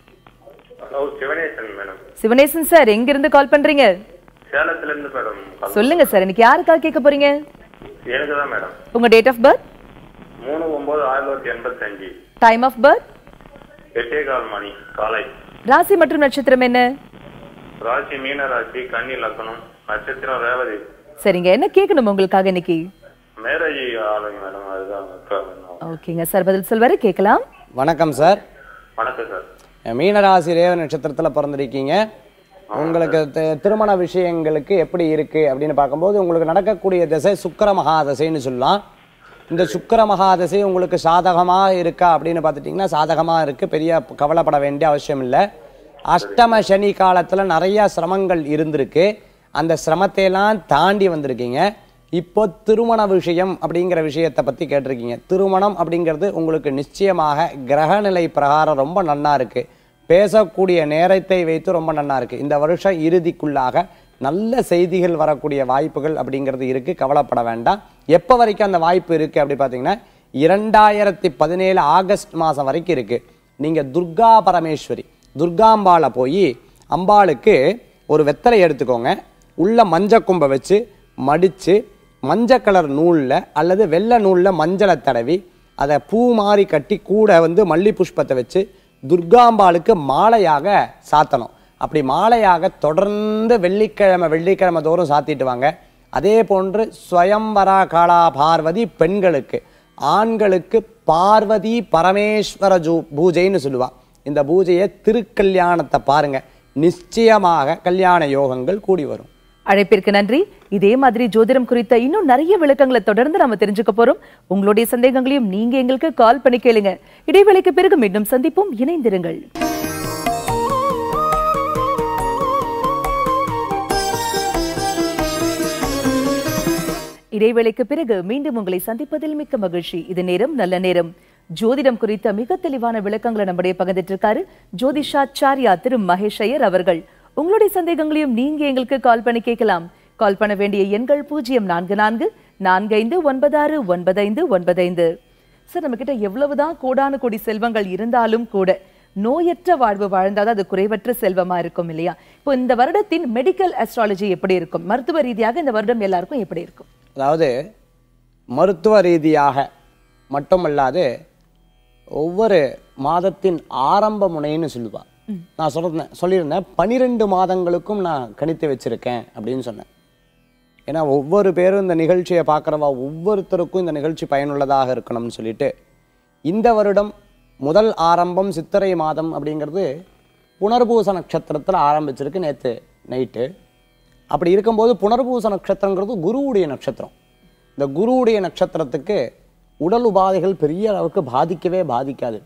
hello Sivanesan madam Sivanesan sir எங்க இருந்து கால் பண்றீங்க சேலத்துல இருந்து மேடம் சொல்லுங்க சார் இன்னைக்கு யாருக்காக கேட்க போறீங்க எனக்கு தான் மேடம் உங்க டேட் ஆஃப் பர்த் மூணு ஒன்பது ஆயிரத்தி தொள்ளாயிரத்தி எண்பத்தஞ்சு டைம் ஆஃப் பர்த் எட்டே கால் மணி காலை ராசி மற்றும் நட்சத்திரம் என்ன ராசி மீன ராசி கன்னி லக்கணம் நட்சத்திரம் ரேவதி சரிங்க என்ன கேட்கணும் உங்களுக்காக இன்னைக்கு மேரேஜ் ஆளுங்க மேடம் அதுதான் அக்கா வேணும். ஓகேங்க சார் பதில் சொல்வாரு கேட்கலாம் வணக்கம் சார் வணக்கம் சார் மீனராசி ரேவ நட்சத்திரத்துல பிறந்திருக்கீங்க உங்களுக்கு தி- திருமண விஷயங்களுக்கு எப்படி இருக்கு அப்படின்னு பார்க்கும்போது உங்களுக்கு நடக்கக்கூடிய திசை சுக்கிர மகாதசைன்னு சொல்லலாம் இந்த சுக்கிர மகாதசை உங்களுக்கு சாதகமா இருக்கா அப்படின்னு பார்த்துட்டிங்கன்னா சாதகமா இருக்கு பெரிய கவலைப்பட வேண்டிய அவசியம் இல்லை அஷ்டம சனி காலத்துல நிறைய சிரமங்கள் இருந்திருக்கு அந்த சிரமத்தையெல்லாம் தாண்டி வந்திருக்கீங்க இப்போ திருமண விஷயம் அப்படிங்கிற விஷயத்தை பற்றி கேட்டிருக்கீங்க திருமணம் அப்படிங்கிறது உங்களுக்கு நிச்சயமாக கிரகநிலை பிரகாரம் ரொம்ப நன்னா இருக்கு பேசக்கூடிய நேரத்தை வைத்து ரொம்ப நன்னா இருக்கு இந்த வருஷம் இறுதிக்குள்ளாக நல்ல செய்திகள் வரக்கூடிய வாய்ப்புகள் அப்படிங்கிறது இருக்கு கவலைப்பட வேண்டாம் எப்போ வரைக்கும் அந்த வாய்ப்பு இருக்கு அப்படி பார்த்தீங்கன்னா இரண்டாயிரத்தி பதினேழு ஆகஸ்ட் மாதம் வரைக்கும் இருக்கு நீங்க துர்கா பரமேஸ்வரி துர்காம்பாளை போய் அம்பாளுக்கு ஒரு வெத்தலை எடுத்துக்கோங்க உள்ள மஞ்சள் கும்பை வச்சு மடித்து மஞ்சள் கலர் நூலில் அல்லது வெள்ளை நூலில் மஞ்சளை தடவி அதை பூ மாதிரி கட்டி கூட வந்து மல்லி புஷ்பத்தை வச்சு துர்காம்பாளுக்கு மாலையாக சாத்தணும் அப்படி மாலையாக தொடர்ந்து வெள்ளிக்கிழமை வெள்ளிக்கிழமை தோறும் சாத்திட்டு வாங்க அதே போன்று ஸ்வயம்வரா காலா பார்வதி பெண்களுக்கு ஆண்களுக்கு பார்வதி பரமேஸ்வர ஜூ பூஜைன்னு சொல்லுவா இந்த பூஜையை திருக்கல்யாணத்தை பாருங்க நிச்சயமாக கல்யாண யோகங்கள் கூடி வரும் அழைப்பிற்கு நன்றி இதே மாதிரி ஜோதிடம் குறித்த இன்னும் நிறைய விளக்கங்களை தொடர்ந்து நாம தெரிஞ்சுக்க போறோம் உங்களுடைய சந்தேகங்களையும் நீங்க எங்களுக்கு கால் பண்ணி கேளுங்க இடைவேளைக்கு பிறகு மீண்டும் சந்திப்போம் இணைந்திருங்கள் இடைவேளைக்கு பிறகு மீண்டும் உங்களை சந்திப்பதில் மிக்க மகிழ்ச்சி இது நேரம் நல்ல நேரம் ஜோதிடம் குறித்த மிக தெளிவான விளக்கங்களை நம்முடைய பகிர்ந்துட்டு இருக்காரு ஜோதிஷாச்சாரியா திரு மகேஷ் ஐயர் அவர்கள் உங்களுடைய சந்தேகங்களையும் நீங்க எங்களுக்கு கால் பண்ணி கேட்கலாம் கால் பண்ண வேண்டிய எண்கள் பூஜ்ஜியம் நான்கு நான்கு நான்கைந்து ஒன்பதாறு ஒன்பதைந்து ஒன்பதைந்து சார் நம்ம கிட்ட எவ்வளவுதான் கோடானு கோடி செல்வங்கள் இருந்தாலும் கூட நோயற்ற வாழ்வு வாழ்ந்தாதான் அது குறைவற்ற செல்வமா இருக்கும் இல்லையா இப்போ இந்த வருடத்தின் மெடிக்கல் அஸ்ட்ராலஜி எப்படி இருக்கும் மருத்துவ ரீதியாக இந்த வருடம் எல்லாருக்கும் எப்படி இருக்கும் அதாவது மருத்துவ ரீதியாக மட்டுமல்லாது ஒவ்வொரு மாதத்தின் ஆரம்ப முனைன்னு சொல்லுவா நான் சொல்றேன் சொல்லியிருந்தேன் பனிரெண்டு மாதங்களுக்கும் நான் கணித்து வச்சிருக்கேன் அப்படின்னு சொன்னேன் ஏன்னா ஒவ்வொரு பேரும் இந்த நிகழ்ச்சியை பார்க்குறவா ஒவ்வொருத்தருக்கும் இந்த நிகழ்ச்சி பயனுள்ளதாக இருக்கணும்னு சொல்லிட்டு இந்த வருடம் முதல் ஆரம்பம் சித்திரை மாதம் அப்படிங்கிறது புனர்பூச நட்சத்திரத்தில் ஆரம்பிச்சிருக்கு நேற்று நைட்டு அப்படி இருக்கும்போது புனர்பூச நட்சத்திரங்கிறது குருவுடைய நட்சத்திரம் இந்த குருவுடைய நட்சத்திரத்துக்கு உடல் உபாதைகள் பெரிய அளவுக்கு பாதிக்கவே பாதிக்காது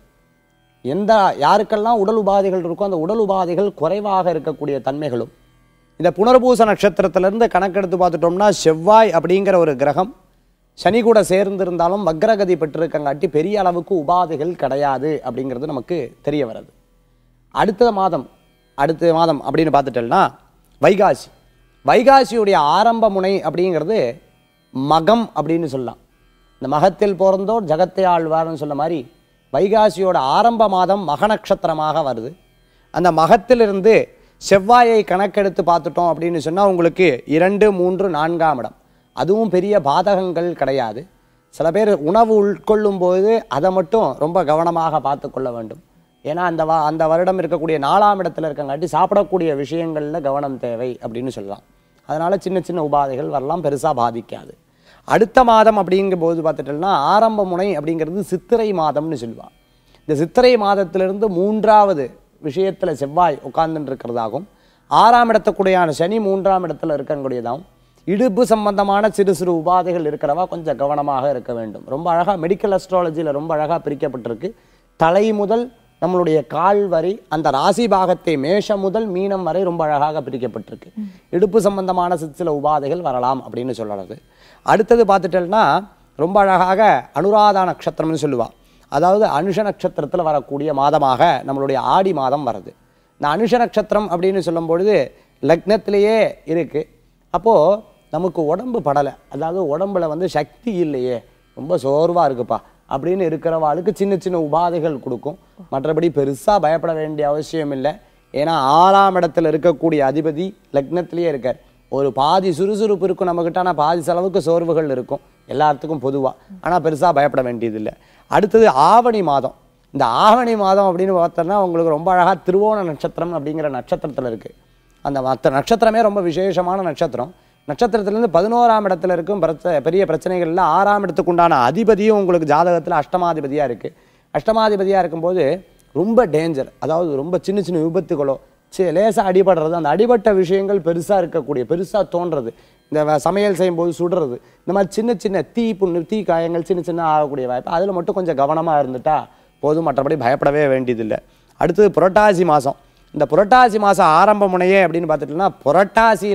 எந்த யாருக்கெல்லாம் உடல் உபாதைகள் இருக்கோ அந்த உடல் உபாதைகள் குறைவாக இருக்கக்கூடிய தன்மைகளும் இந்த புனர்பூச நட்சத்திரத்திலிருந்து கணக்கெடுத்து பார்த்துட்டோம்னா செவ்வாய் அப்படிங்கிற ஒரு கிரகம் சனி கூட சேர்ந்திருந்தாலும் வக்ரகதி பெற்றிருக்கங்காட்டி பெரிய அளவுக்கு உபாதைகள் கிடையாது அப்படிங்கிறது நமக்கு தெரிய வருது அடுத்த மாதம் அடுத்த மாதம் அப்படின்னு பார்த்துட்டோம்னா வைகாசி வைகாசியுடைய ஆரம்ப முனை அப்படிங்கிறது மகம் அப்படின்னு சொல்லலாம் இந்த மகத்தில் பிறந்தோர் ஜகத்தை ஆழ்வார்னு சொன்ன மாதிரி வைகாசியோட ஆரம்ப மாதம் மக நட்சத்திரமாக வருது அந்த மகத்திலிருந்து செவ்வாயை கணக்கெடுத்து பார்த்துட்டோம் அப்படின்னு சொன்னால் உங்களுக்கு இரண்டு மூன்று நான்காம் இடம் அதுவும் பெரிய பாதகங்கள் கிடையாது சில பேர் உணவு உட்கொள்ளும் போது அதை மட்டும் ரொம்ப கவனமாக பார்த்து கொள்ள வேண்டும் ஏன்னா அந்த வா அந்த வருடம் இருக்கக்கூடிய நாலாம் இடத்துல இருக்கங்காட்டி சாப்பிடக்கூடிய விஷயங்களில் கவனம் தேவை அப்படின்னு சொல்லலாம் அதனால சின்ன சின்ன உபாதைகள் வரலாம் பெருசாக பாதிக்காது அடுத்த மாதம் அப்படிங்கும்போது பார்த்துட்டோம்னா ஆரம்ப முனை அப்படிங்கிறது சித்திரை மாதம்னு சொல்லுவாள் இந்த சித்திரை மாதத்திலிருந்து மூன்றாவது விஷயத்தில் செவ்வாய் உட்கார்ந்துட்டு இருக்கிறதாகவும் ஆறாம் இடத்துக்குடையான சனி மூன்றாம் இடத்துல இருக்கக்கூடியதாகவும் இடுப்பு சம்பந்தமான சிறு சிறு உபாதைகள் இருக்கிறவா கொஞ்சம் கவனமாக இருக்க வேண்டும் ரொம்ப அழகாக மெடிக்கல் அஸ்ட்ராலஜியில் ரொம்ப அழகாக பிரிக்கப்பட்டிருக்கு தலை முதல் நம்மளுடைய கால் வரை அந்த ராசி பாகத்தை மேஷம் முதல் மீனம் வரை ரொம்ப அழகாக பிரிக்கப்பட்டிருக்கு இடுப்பு சம்பந்தமான சில சில உபாதைகள் வரலாம் அப்படின்னு சொல்லறது அடுத்தது பார்த்துட்டோம்னா ரொம்ப அழகாக அனுராதா நட்சத்திரம்னு சொல்லுவா அதாவது அனுஷ நட்சத்திரத்தில் வரக்கூடிய மாதமாக நம்மளுடைய ஆடி மாதம் வருது இந்த அனுஷ நட்சத்திரம் அப்படின்னு சொல்லும் பொழுது லக்னத்திலேயே இருக்கு அப்போது நமக்கு உடம்பு படலை அதாவது உடம்புல வந்து சக்தி இல்லையே ரொம்ப சோர்வாக இருக்குப்பா அப்படின்னு இருக்கிறவாளுக்கு சின்ன சின்ன உபாதைகள் கொடுக்கும் மற்றபடி பெருசாக பயப்பட வேண்டிய அவசியம் இல்லை ஏன்னா ஆறாம் இடத்துல இருக்கக்கூடிய அதிபதி லக்னத்திலேயே இருக்கார் ஒரு பாதி சுறுசுறுப்பு இருக்கும் நம்மக்கிட்ட ஆனால் பாதி செலவுக்கு சோர்வுகள் இருக்கும் எல்லாத்துக்கும் பொதுவாக ஆனால் பெருசாக பயப்பட வேண்டியதில்லை அடுத்தது ஆவணி மாதம் இந்த ஆவணி மாதம் அப்படின்னு பார்த்தோம்னா உங்களுக்கு ரொம்ப அழகாக திருவோண நட்சத்திரம் அப்படிங்கிற நட்சத்திரத்தில் இருக்குது அந்த மற்ற நட்சத்திரமே ரொம்ப விசேஷமான நட்சத்திரம் நட்சத்திரத்திலேருந்து பதினோராம் இடத்துல இருக்கும் பிரச்ச பெரிய பிரச்சனைகள்ல ஆறாம் இடத்துக்கு உண்டான அதிபதியும் உங்களுக்கு ஜாதகத்தில் அஷ்டமாதிபதியாக இருக்குது அஷ்டமாதிபதியாக இருக்கும்போது ரொம்ப டேஞ்சர் அதாவது ரொம்ப சின்ன சின்ன விபத்துகளோ சி லேசாக அடிபடுறது அந்த அடிபட்ட விஷயங்கள் பெருசாக இருக்கக்கூடிய பெருசாக தோன்றது இந்த வ- சமையல் செய்யும்போது சுடுறது இந்த மாதிரி சின்ன சின்ன தீ புண்ணு தீ காயங்கள் சின்ன சின்ன ஆகக்கூடிய வாய்ப்பு அதில் மட்டும் கொஞ்சம் கவனமாக இருந்துட்டா போதும் மற்றபடி பயப்படவே வேண்டியதில்லை அடுத்தது புரட்டாசி மாதம் இந்த புரட்டாசி மாதம் ஆரம்ப முனையே அப்படின்னு பார்த்துட்டோம்னா புரட்டாசியில்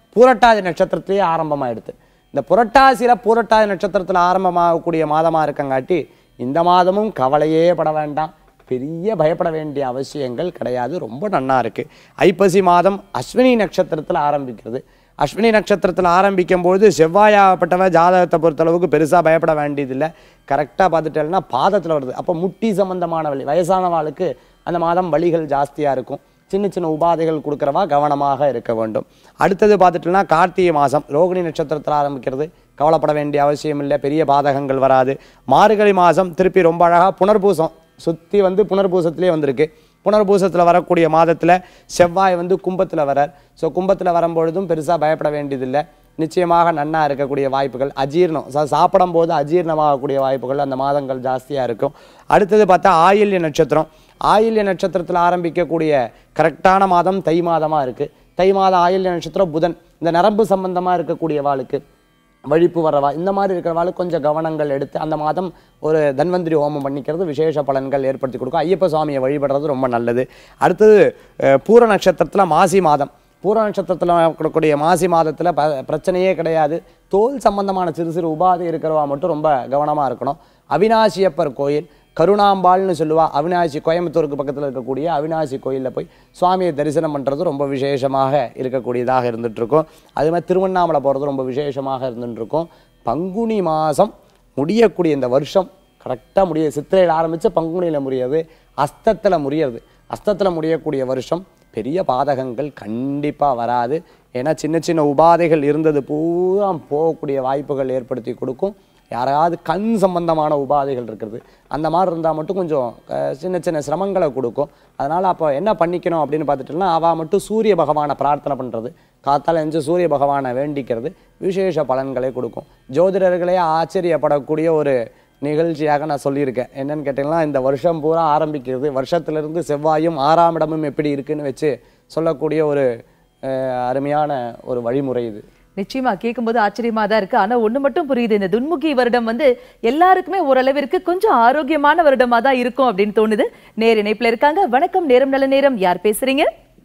பூரட்டாதி நட்சத்திரத்திலேயே ஆரம்பமாயிடுது இந்த புரட்டாசியில பூரட்டாதி நட்சத்திரத்தில் ஆரம்பமாகக்கூடிய மாதமா இருக்கங்காட்டி இந்த மாதமும் கவலையே பட வேண்டாம் பெரிய பயப்பட வேண்டிய அவசியங்கள் கிடையாது ரொம்ப நன்னா இருக்கு ஐப்பசி மாதம் அஸ்வினி நட்சத்திரத்தில் ஆரம்பிக்கிறது அஸ்வினி நட்சத்திரத்தில் ஆரம்பிக்கும் பொழுது செவ்வாயாகப்பட்டவ ஜாதகத்தை பொறுத்தளவுக்கு பெருசாக பயப்பட வேண்டியதில்லை கரெக்டாக பார்த்துட்டேன்னா பாதத்தில் வருது அப்போ முட்டி சம்பந்தமான வலி வயசானவாளுக்கு அந்த மாதம் வலிகள் ஜாஸ்தியாக இருக்கும் சின்ன சின்ன உபாதைகள் கொடுக்குறவா கவனமாக இருக்க வேண்டும் அடுத்தது பார்த்துட்டோம்னா கார்த்திகை மாதம் ரோகிணி நட்சத்திரத்தில் ஆரம்பிக்கிறது கவலைப்பட வேண்டிய அவசியம் இல்லை பெரிய பாதகங்கள் வராது மார்கழி மாதம் திருப்பி ரொம்ப அழகாக புனர்பூசம் சுற்றி வந்து புனர்பூசத்திலே வந்திருக்கு புனர்பூசத்தில் வரக்கூடிய மாதத்தில் செவ்வாய் வந்து கும்பத்தில் வரார் ஸோ கும்பத்தில் வரும்பொழுதும் பெருசாக பயப்பட வேண்டியதில்லை நிச்சயமாக நன்னா இருக்கக்கூடிய வாய்ப்புகள் அஜீர்ணம் சா சாப்பிடும் போது அஜீர்ணமாகக்கூடிய வாய்ப்புகள் அந்த மாதங்கள் ஜாஸ்தியாக இருக்கும் அடுத்தது பார்த்தா ஆயில்ய நட்சத்திரம் ஆயில்ய நட்சத்திரத்தில் ஆரம்பிக்கக்கூடிய கரெக்டான மாதம் தை மாதமாக இருக்குது தை மாதம் ஆயில்ய நட்சத்திரம் புதன் இந்த நரம்பு சம்பந்தமாக இருக்கக்கூடிய வாளுக்கு வழிப்பு வரவா இந்த மாதிரி இருக்கிறவாளுக்கு கொஞ்சம் கவனங்கள் எடுத்து அந்த மாதம் ஒரு தன்வந்திரி ஹோமம் பண்ணிக்கிறது விசேஷ பலன்கள் ஏற்படுத்தி கொடுக்கும் ஐயப்ப சுவாமியை வழிபடுறது ரொம்ப நல்லது அடுத்தது அஹ், பூர நட்சத்திரத்தில் மாசி மாதம் பூர நட்சத்திரத்தில் கொடுக்கக்கூடிய மாசி மாதத்தில் ப பிரச்சனையே கிடையாது தோல் சம்பந்தமான சிறு சிறு உபாதை இருக்கிறவா மட்டும் ரொம்ப கவனமாக இருக்கணும் அவினாசியப்பர் கோயில் கருணாம்பாள்னு சொல்லுவா அவினாசி கோயம்புத்தூருக்கு பக்கத்தில் இருக்கக்கூடிய அவினாசி கோயிலில் போய் சுவாமியை தரிசனம் பண்ணுறது ரொம்ப விசேஷமாக இருக்கக்கூடியதாக இருந்துட்டு இருக்கும் அது மாதிரி திருவண்ணாமலை போகிறது ரொம்ப விசேஷமாக இருந்துட்டு இருக்கும் பங்குனி மாதம் முடியக்கூடிய இந்த வருஷம் கரெக்டாக முடிய சித்திரையில் ஆரம்பித்து பங்குனியில் முடியாது அஸ்தத்தில் முடியறது அஸ்தத்தில் முடியக்கூடிய வருஷம் பெரிய பாதகங்கள் கண்டிப்பாக வராது ஏன்னா சின்ன சின்ன உபாதைகள் இருந்தது பூரா போகக்கூடிய வாய்ப்புகள் ஏற்படுத்தி கொடுக்கும் யாராவது கண் சம்பந்தமான உபாதைகள் இருக்கிறது அந்த மாதிரி இருந்தால் மட்டும் கொஞ்சம் அஹ், சின்ன சின்ன சிரமங்களை கொடுக்கும் அதனால் அப்போ என்ன பண்ணிக்கணும் அப்படின்னு பார்த்துட்டோம்னா அவள் மட்டும் சூரிய பகவானை பிரார்த்தனை பண்ணுறது காத்தால எழுந்து சூரிய பகவானை வேண்டிக்கிறது விசேஷ பலன்களை கொடுக்கும் ஜோதிடர்களே ஆச்சரியப்படக்கூடிய ஒரு நிகழ்ச்சியாக நான் சொல்லியிருக்கேன் என்னன்னு கேட்டிங்கன்னா இந்த வருஷம் பூரா ஆரம்பிக்கிறது வருஷத்திலிருந்து செவ்வாயும் ஆறாம் இடமும் எப்படி இருக்குன்னு வச்சு சொல்லக்கூடிய ஒரு அஹ், அருமையான ஒரு வழிமுறை இது நிச்சயமா கேட்கும்போது ஆச்சரியமா தான் இருக்கு ஆனா ஒண்ணு மட்டும் புரியுது இந்த துன்முகி வருடம் வந்து எல்லாருக்குமே ஓரளவிற்கு கொஞ்சம் ஆரோக்கியமான வருடமா தான் இருக்கும் அப்படின்னு தோணுது நேர் இணைப்புல இருக்காங்க வணக்கம் நேரம் நல்ல நேரம் யார் பேசுறீங்க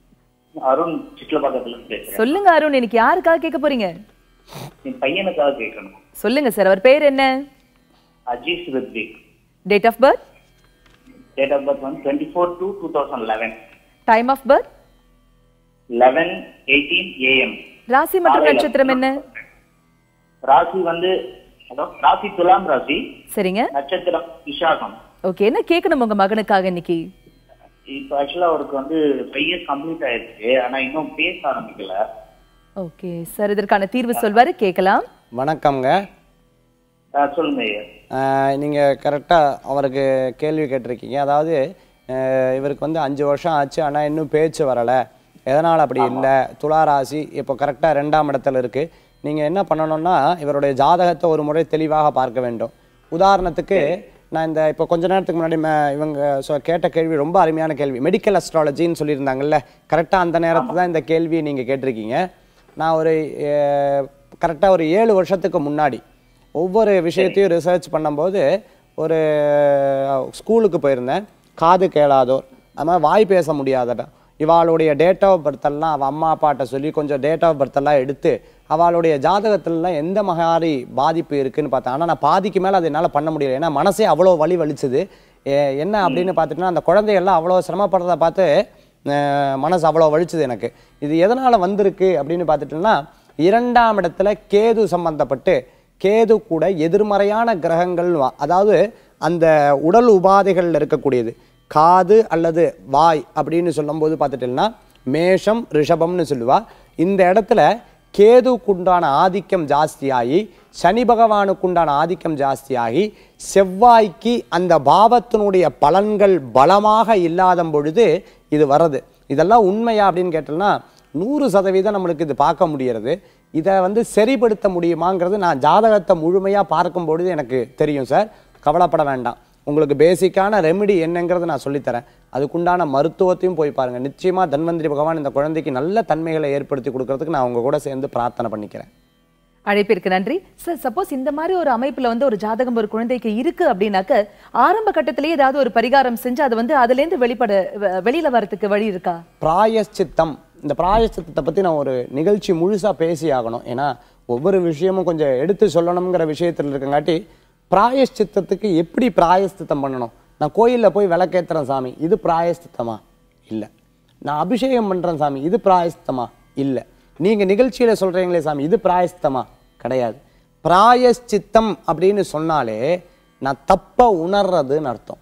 அருண் சிட்லபாக்கத்துல இருந்து பேசுறேன் சொல்லுங்க அருண் இன்னைக்கு யாருக்காக கேட்க போறீங்க என் பையனுக்காக கேட்கணும் சொல்லுங்க சார் அவர் பேர் என்ன Azeez Rithvik date of birth date of birth வந்து twenty four two two thousand eleven time of birth eleven eighteen AM ராசி மற்றும் நட்சத்திரம் என்ன ராசி வந்து ஹலோ ராசி துலாம் ராசி சரிங்க நட்சத்திரம் விசாகம் ஓகே என்ன கேட்கணும் உங்க மகனுக்காக இன்னைக்கு இப்போ ஆக்சுவலா அவருக்கு வந்து ஃபைவ் இயர்ஸ் கம்ப்ளீட் ஆயிடுச்சு ஆனா இன்னும் பேச ஆரம்பிக்கல ஓகே சார் இதற்கான தீர்வு சொல்வாரு கேட்கலாம் வணக்கம்ங்க ஆஹ் சொல்லுங்க ஐயா நீங்கள் கரெக்டாக அவருக்கு கேள்வி கேட்டிருக்கீங்க அதாவது அஹ், இவருக்கு வந்து அஞ்சு வருஷம் ஆச்சு ஆனால் இன்னும் பேச்சு வரலை எதனால் அப்படி இல்லை துலா ராசி இப்போ கரெக்டாக ரெண்டாம் இடத்துல இருக்குது நீங்கள் என்ன பண்ணணும்னா இவருடைய ஜாதகத்தை ஒரு முறை தெளிவாக பார்க்க வேண்டும் உதாரணத்துக்கு நான் இந்த இப்போ கொஞ்ச நேரத்துக்கு முன்னாடி ம- இவங்க சொ- கேட்ட கேள்வி ரொம்ப அருமையான கேள்வி மெடிக்கல் அஸ்ட்ராலஜின்னு சொல்லியிருந்தாங்கல்ல கரெக்டாக அந்த நேரத்தில் தான் இந்த கேள்வியை நீங்கள் கேட்டிருக்கீங்க நான் ஒரு கரெக்டாக ஒரு ஏழு வருஷத்துக்கு முன்னாடி ஒவ்வொரு விஷயத்தையும் ரிசர்ச் பண்ணும்போது ஒரு ஸ்கூலுக்கு போயிருந்தேன் காது கேளாதோர் அது மாதிரி வாய் பேச முடியாதவன் இவாளுடைய டேட் ஆஃப் பர்த் எல்லாம் அவள் அம்மா அப்பாட்ட சொல்லி கொஞ்சம் டேட் ஆஃப் பர்த் எல்லாம் எடுத்து அவளுடைய ஜாதகத்துலலாம் எந்த மாதிரி பாதிப்பு இருக்குன்னு பார்த்தேன் ஆனால் நான் பாதிக்கு மேலே அது என்னால் பண்ண முடியல ஏன்னா மனசே அவ்வளோ வலி வலிச்சுது ஏ- என்ன அப்படின்னு பார்த்துட்டுனா அந்த குழந்தைகள்லாம் அவ்வளோ சிரமப்படுறத பார்த்து அஹ், மனசு அவ்வளோ வலிச்சுது எனக்கு இது எதனால் வந்திருக்கு அப்படின்னு பார்த்துட்டோம்னா இரண்டாம் இடத்துல கேது சம்பந்தப்பட்டு கேது கூட எதிர்மறையான கிரகங்கள் வா- அதாவது அந்த உடல் உபாதைகள்ல இருக்கக்கூடியது காது அல்லது வாய் அப்படின்னு சொல்லும்போது பார்த்துட்டீங்கன்னா மேஷம் ரிஷபம்னு சொல்லுவா இந்த இடத்துல கேதுக்குண்டான ஆதிக்கம் ஜாஸ்தியாகி சனி பகவானுக்குண்டான ஆதிக்கம் ஜாஸ்தியாகி செவ்வாய்க்கு அந்த பாவத்தினுடைய பலன்கள் பலமாக இல்லாத பொழுது இது வருது இதெல்லாம் உண்மையா அப்படின்னு கேட்டோம்னா நூறு சதவீதம் நம்மளுக்கு இது பார்க்க முடியறது இதை வந்து சரிப்படுத்த முடியுமாங்கிறது நான் ஜாதகத்தை முழுமையாக பார்க்கும் பொழுது எனக்கு தெரியும் சார் கவலைப்பட வேண்டாம் உங்களுக்கு பேசிக்கான ரெமெடி என்னங்கிறத நான் சொல்லித்தரேன் அதுக்குண்டான மருத்துவத்தையும் போய் பாருங்க நிச்சயமா தன்வந்திரி பகவான் இந்த குழந்தைக்கு நல்ல தன்மைகளை ஏற்படுத்தி கொடுக்கறதுக்கு நான் உங்க கூட சேர்ந்து பிரார்த்தனை பண்ணிக்கிறேன் அழைப்பிற்கு நன்றி சார் சப்போஸ் இந்த மாதிரி ஒரு அமைப்புல வந்து ஒரு ஜாதகம் ஒரு குழந்தைக்கு இருக்கு அப்படின்னாக்க ஆரம்ப கட்டத்திலேயே ஏதாவது ஒரு பரிகாரம் செஞ்சு அது வந்து அதுல இருந்து வெளிப்பட வெ- வெளியில வரதுக்கு வழி இருக்கா பிராயச்சித்தம் இந்த பிராயஷ்சித்தத்தை பற்றி நான் ஒரு நிகழ்ச்சி முழுசாக பேசி ஆகணும் ஏன்னா ஒவ்வொரு விஷயமும் கொஞ்சம் எடுத்து சொல்லணுங்கிற விஷயத்தில் இருக்கங்காட்டி பிராயஷ்சித்தத்துக்கு எப்படி பிராயஷ்சித்தம் பண்ணணும் நான் கோயிலில் போய் விளக்கேத்துறேன் சாமி இது பிராயஷ்சித்தமா இல்லை நான் அபிஷேகம் பண்ணுறேன் சாமி இது பிராயஷ்சித்தமா இல்லை நீங்கள் நிகழ்ச்சியில் சொல்கிறீங்களே சாமி இது பிராயஷ்சித்தமா கிடையாது பிராயஷ்சித்தம் அப்படின்னு சொன்னாலே நான் தப்ப உணர்றதுன்னு அர்த்தம்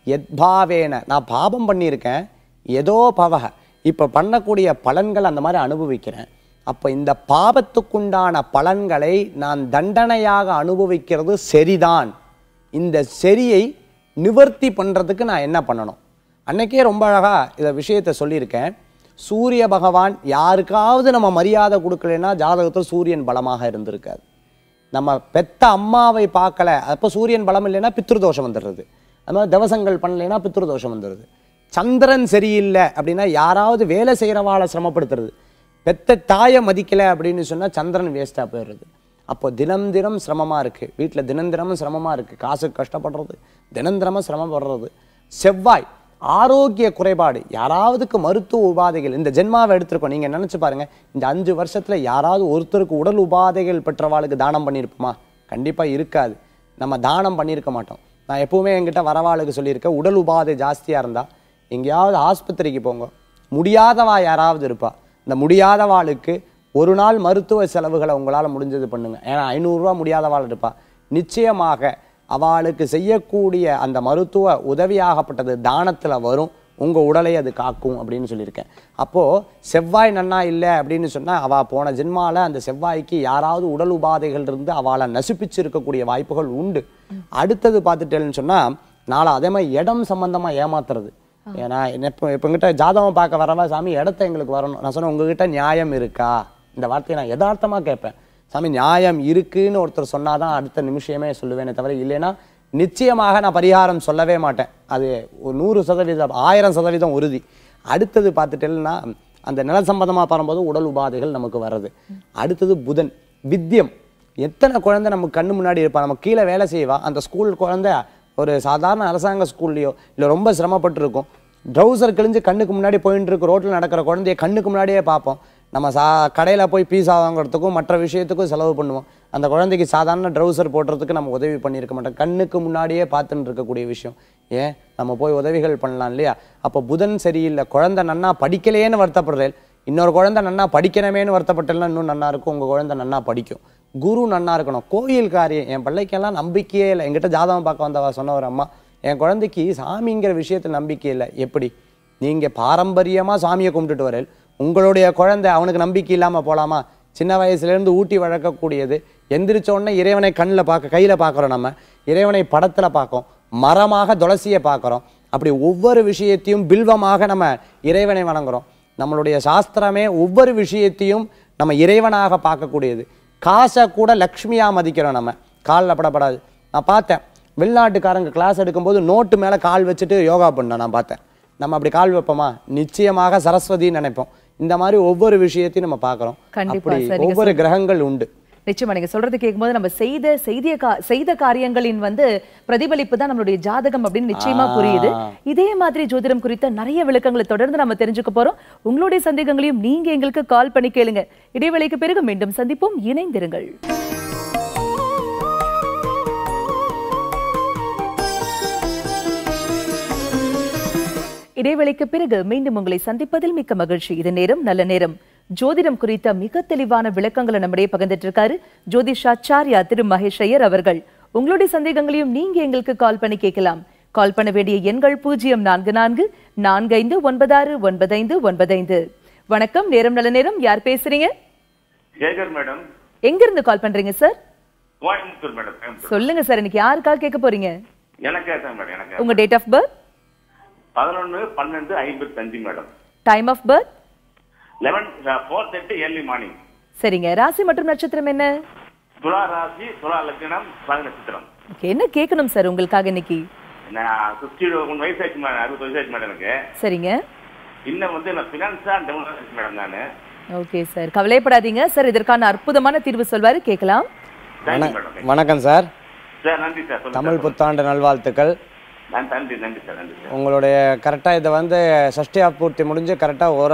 எத்பாவேன நான் பாபம் பண்ணியிருக்கேன் ஏதோ பவக இப்போ பண்ணக்கூடிய பலன்கள் அந்த மாதிரி அனுபவிக்கிறேன் அப்போ இந்த பாபத்துக்குண்டான பலன்களை நான் தண்டனையாக அனுபவிக்கிறது சரிதான் இந்த சரியை நிவர்த்தி பண்ணுறதுக்கு நான் என்ன பண்ணணும் அன்னைக்கே ரொம்ப அழகாக இதை விஷயத்தை சொல்லியிருக்கேன் சூரிய பகவான் யாருக்காவது நம்ம மரியாதை கொடுக்கலைன்னா ஜாதகத்தில் சூரியன் பலமாக இருந்திருக்காது நம்ம பெத்த அம்மாவை பார்க்கல அப்போ சூரியன் பலம் இல்லைன்னா பித்ருதோஷம் வந்துடுறது அது மாதிரி தவசங்கள் பண்ணலைன்னா பித்ருதோஷம் வந்துடுது சந்திரன் சரியில்லை அப்படின்னா யாராவது வேலை செய்கிறவாளை சிரமப்படுத்துறது பெத்த தாயை மதிக்கலை அப்படின்னு சொன்னால் சந்திரன் வேஸ்ட்டாக போயிடுறது அப்போ தினம் தினம் சிரமமாக இருக்குது வீட்டில் தினம் தினமும் சிரமமாக இருக்குது காசுக்கு கஷ்டப்படுறது தினம் தினமும் சிரமப்படுறது செவ்வாய் ஆரோக்கிய குறைபாடு யாராவதுக்கு மருத்துவ உபாதைகள் இந்த ஜென்மாவை எடுத்திருக்கோம் நீங்கள் நினச்சி பாருங்க இந்த அஞ்சு வருஷத்தில் யாராவது ஒருத்தருக்கு உடல் உபாதைகள் பெற்றவாளுக்கு தானம் பண்ணியிருப்போமா கண்டிப்பாக இருக்காது நம்ம தானம் பண்ணியிருக்க மாட்டோம் நான் எப்பவுமே என்கிட்ட வரவாளுக்கு சொல்லியிருக்கேன் உடல் உபாதை ஜாஸ்தியாக இருந்தால் எங்கேயாவது ஆஸ்பத்திரிக்கு போங்க முடியாதவா யாராவது இருப்பா இந்த முடியாதவாளுக்கு ஒரு நாள் மருத்துவ செலவுகளை உங்களால் முடிஞ்சது பண்ணுங்க ஏன்னா ஐநூறுரூவா முடியாதவாள் இருப்பா நிச்சயமாக அவளுக்கு செய்யக்கூடிய அந்த மருத்துவ உதவியாகப்பட்டது தானத்தில் வரும் உங்கள் உடலை அது காக்கும் அப்படின்னு சொல்லியிருக்கேன் அப்போது செவ்வாய் நன்னா இல்லை அப்படின்னு சொன்னால் அவள் போன ஜென்மால அந்த செவ்வாய்க்கு யாராவது உடல் உபாதைகள் இருந்து அவளை நசுப்பிச்சு இருக்கக்கூடிய வாய்ப்புகள் உண்டு அடுத்தது பார்த்துட்டேன்னு சொன்னால் நாளை அதே மாதிரி இடம் சம்பந்தமாக ஏமாத்துறது ஏன்னா என்ன இப்போ இப்போ எங்கிட்ட ஜாதகம் பார்க்க வரவா சாமி இடத்த எங்களுக்கு வரணும் நான் சொன்னேன் உங்ககிட்ட நியாயம் இருக்கா இந்த வார்த்தையை நான் யதார்த்தமாக கேட்பேன் சாமி நியாயம் இருக்குன்னு ஒருத்தர் சொன்னாதான் அடுத்த நிமிஷமே சொல்லுவேனே தவிர இல்லைன்னா நிச்சயமாக நான் பரிகாரம் சொல்லவே மாட்டேன் அது ஒரு நூறு சதவீதம் ஆயிரம் சதவீதம் உறுதி அடுத்தது பார்த்துட்டேன்னா அந்த நில சம்பந்தமாக வரும்போது உடல் உபாதைகள் நமக்கு வர்றது அடுத்தது புதன் வித்தியம் எத்தனை குழந்தை நம்ம கண்ணு முன்னாடி இருப்பா நம்ம கீழே வேலை செய்வா அந்த ஸ்கூல் குழந்தை ஒரு சாதாரண அரசாங்க ஸ்கூல்லையோ இல்லை ரொம்ப சிரமப்பட்டு இருக்கும் ட்ரௌசர் கிழிஞ்சு கண்ணுக்கு முன்னாடி போயிட்டு இருக்கு ரோட்டில் நடக்கிற குழந்தைய கண்ணுக்கு முன்னாடியே பார்ப்போம் நம்ம சா கடையில் போய் பீஸா வாங்குறதுக்கும் மற்ற விஷயத்துக்கும் செலவு பண்ணுவோம் அந்த குழந்தைக்கு சாதாரண ட்ரௌசர் போடுறதுக்கு நம்ம உதவி பண்ணியிருக்க மாட்டோம் கண்ணுக்கு முன்னாடியே பார்த்துட்டு இருக்கக்கூடிய விஷயம் ஏன் நம்ம போய் உதவிகள் பண்ணலாம் இல்லையா அப்போ புதன் சரியில்லை குழந்தை நன்னா படிக்கலையேன்னு வருத்தப்படுறேன் இன்னொரு குழந்தை நன்னா படிக்கணுமேன்னு வருத்தப்பட்டேன்னா இன்னும் நன்னா இருக்கும் உங்கள் குழந்தை நன்னா படிக்கும் குரு நன்னா இருக்கணும் கோயில் காரியம் என் பிள்ளைக்கெல்லாம் நம்பிக்கையே இல்லை என்கிட்ட ஜாதகம் பார்க்க வந்தவா சொன்ன ஒரு அம்மா என் குழந்தைக்கு சாமிங்கிற விஷயத்தில் நம்பிக்கை இல்லை எப்படி நீங்கள் பாரம்பரியமாக சாமியை கும்பிட்டுட்டு வரேன் உங்களுடைய குழந்தை அவனுக்கு நம்பிக்கை இல்லாமல் போகலாமா சின்ன வயசுலேருந்து ஊட்டி வளர்க்கக்கூடியது எந்திரிச்ச உடனே இறைவனை கண்ணில் பார்க்க கையில் பார்க்குறோம் நம்ம இறைவனை படத்தில் பார்க்கோம் மரமாக துளசியை பார்க்குறோம் அப்படி ஒவ்வொரு விஷயத்தையும் பில்வமாக நம்ம இறைவனை வணங்குறோம் நம்மளுடைய சாஸ்திரமே ஒவ்வொரு விஷயத்தையும் நம்ம இறைவனாக பார்க்கக்கூடியது காசை கூட லக்ஷ்மியாக மதிக்கிறோம் நம்ம காலில் படப்படாது நான் பார்த்தேன் வெளிநாட்டுக்காரங்க கிளாஸ் எடுக்கும்போது நோட்டு மேலே கால் வச்சுட்டு யோகா பண்ண நான் பார்த்தேன் நம்ம அப்படி கால் வைப்போமா நிச்சயமாக சரஸ்வதின்னு நினைப்போம் இந்த மாதிரி ஒவ்வொரு விஷயத்தையும் நம்ம பார்க்குறோம் கண்டிப்பா அப்படி சார், நீங்க ஒவ்வொரு கிரகங்கள் உண்டு நிச்சயமா நீங்க சொல்றது கேட்கும்போது நம்ம செய்த செய்திய கா- செய்த காரியங்களின் வந்து பிரதிபலிப்பு தான் நம்மளுடைய ஜாதகம் அப்படின்னு நிச்சயமா ஆ. புரியுது இதே மாதிரி ஜோதிடம் குறித்த நிறைய விளக்கங்களை தொடர்ந்து நம்ம தெரிஞ்சுக்க போறோம் உங்களுடைய சந்தேகங்களையும் நீங்க எங்களுக்கு கால் பண்ணி கேளுங்க இடைவேளைக்கு பிறகு மீண்டும் சந்திப்போம் இணைந்திருங்கள் இடைவேளைக்கு பிறகு மீண்டும் உங்களை சந்திப்பதில் மிக்க மகிழ்ச்சி இது நேரம் நல்ல நேரம் ஜோதிடம் குறித்த மிக தெளிவான விளக்கங்களை நம்மிடையே பகிர்ந்துட்டு இருக்காரு ஜோதிஷாச்சாரியா திரு மகேஷ் ஐயர் அவர்கள் உங்களுடைய சந்தேகங்களையும் நீங்க எங்களுக்கு கால் பண்ணி கேட்கலாம் கால் பண்ண வேண்டிய எண்கள் பூஜ்ஜியம் நான்கு நான்கு நான்கு ஐந்து ஒன்பதாறு ஒன்பதைந்து ஒன்பதைந்து வணக்கம் நேரம் நல்ல நேரம் யார் பேசுறீங்க சேகர் மேடம் எங்க இருந்து கால் பண்றீங்க சார் கோயம்புத்தூர் மேடம் கோயம்புத்தூர் சொல்லுங்க சார் இன்னைக்கு யார் கால் கேட்க போறீங்க எனக்கே தான் மேடம் எனக்கு உங்க டேட் ஆஃப் பர்த் பதினொன்று பன்னெண்டு ஐம்பத்தஞ்சு madam time of birth eleven four thirty early morning சரிங்க ராசி மற்றும் நட்சத்திரம் என்ன துலா ராசி துலா லக்னம் பக நட்சத்திரம் Okay, என்ன கேட்கணும் சார் உங்களுக்காக இன்னைக்கு நான் சிக்ஸ்டி ஒன் வயசு ஆச்சு மேடம் அறுபது வயசு ஆச்சு மேடம் எனக்கு சரிங்க இன்னும் வந்து நான் ஃபினான்ஸாக டெவலப் மேடம் நான் ஓகே சார் கவலைப்படாதீங்க சார் இதற்கான அற்புதமான தீர்வு சொல்வாரு கேட்கலாம் தேங்க்யூ மேடம் வணக்கம் சார் சார் நன்றி சார் சொல்லுங்க தமிழ் சார். புத்தாண்டு நல்வாழ்த்துக்கள் நான் நன்றி நன்றி சார் நன்றி சார் உங்களுடைய கரெக்டாக இதை வந்து சஷ்டி பூர்த்தி முடிஞ்சு கரெக்டாக ஒரு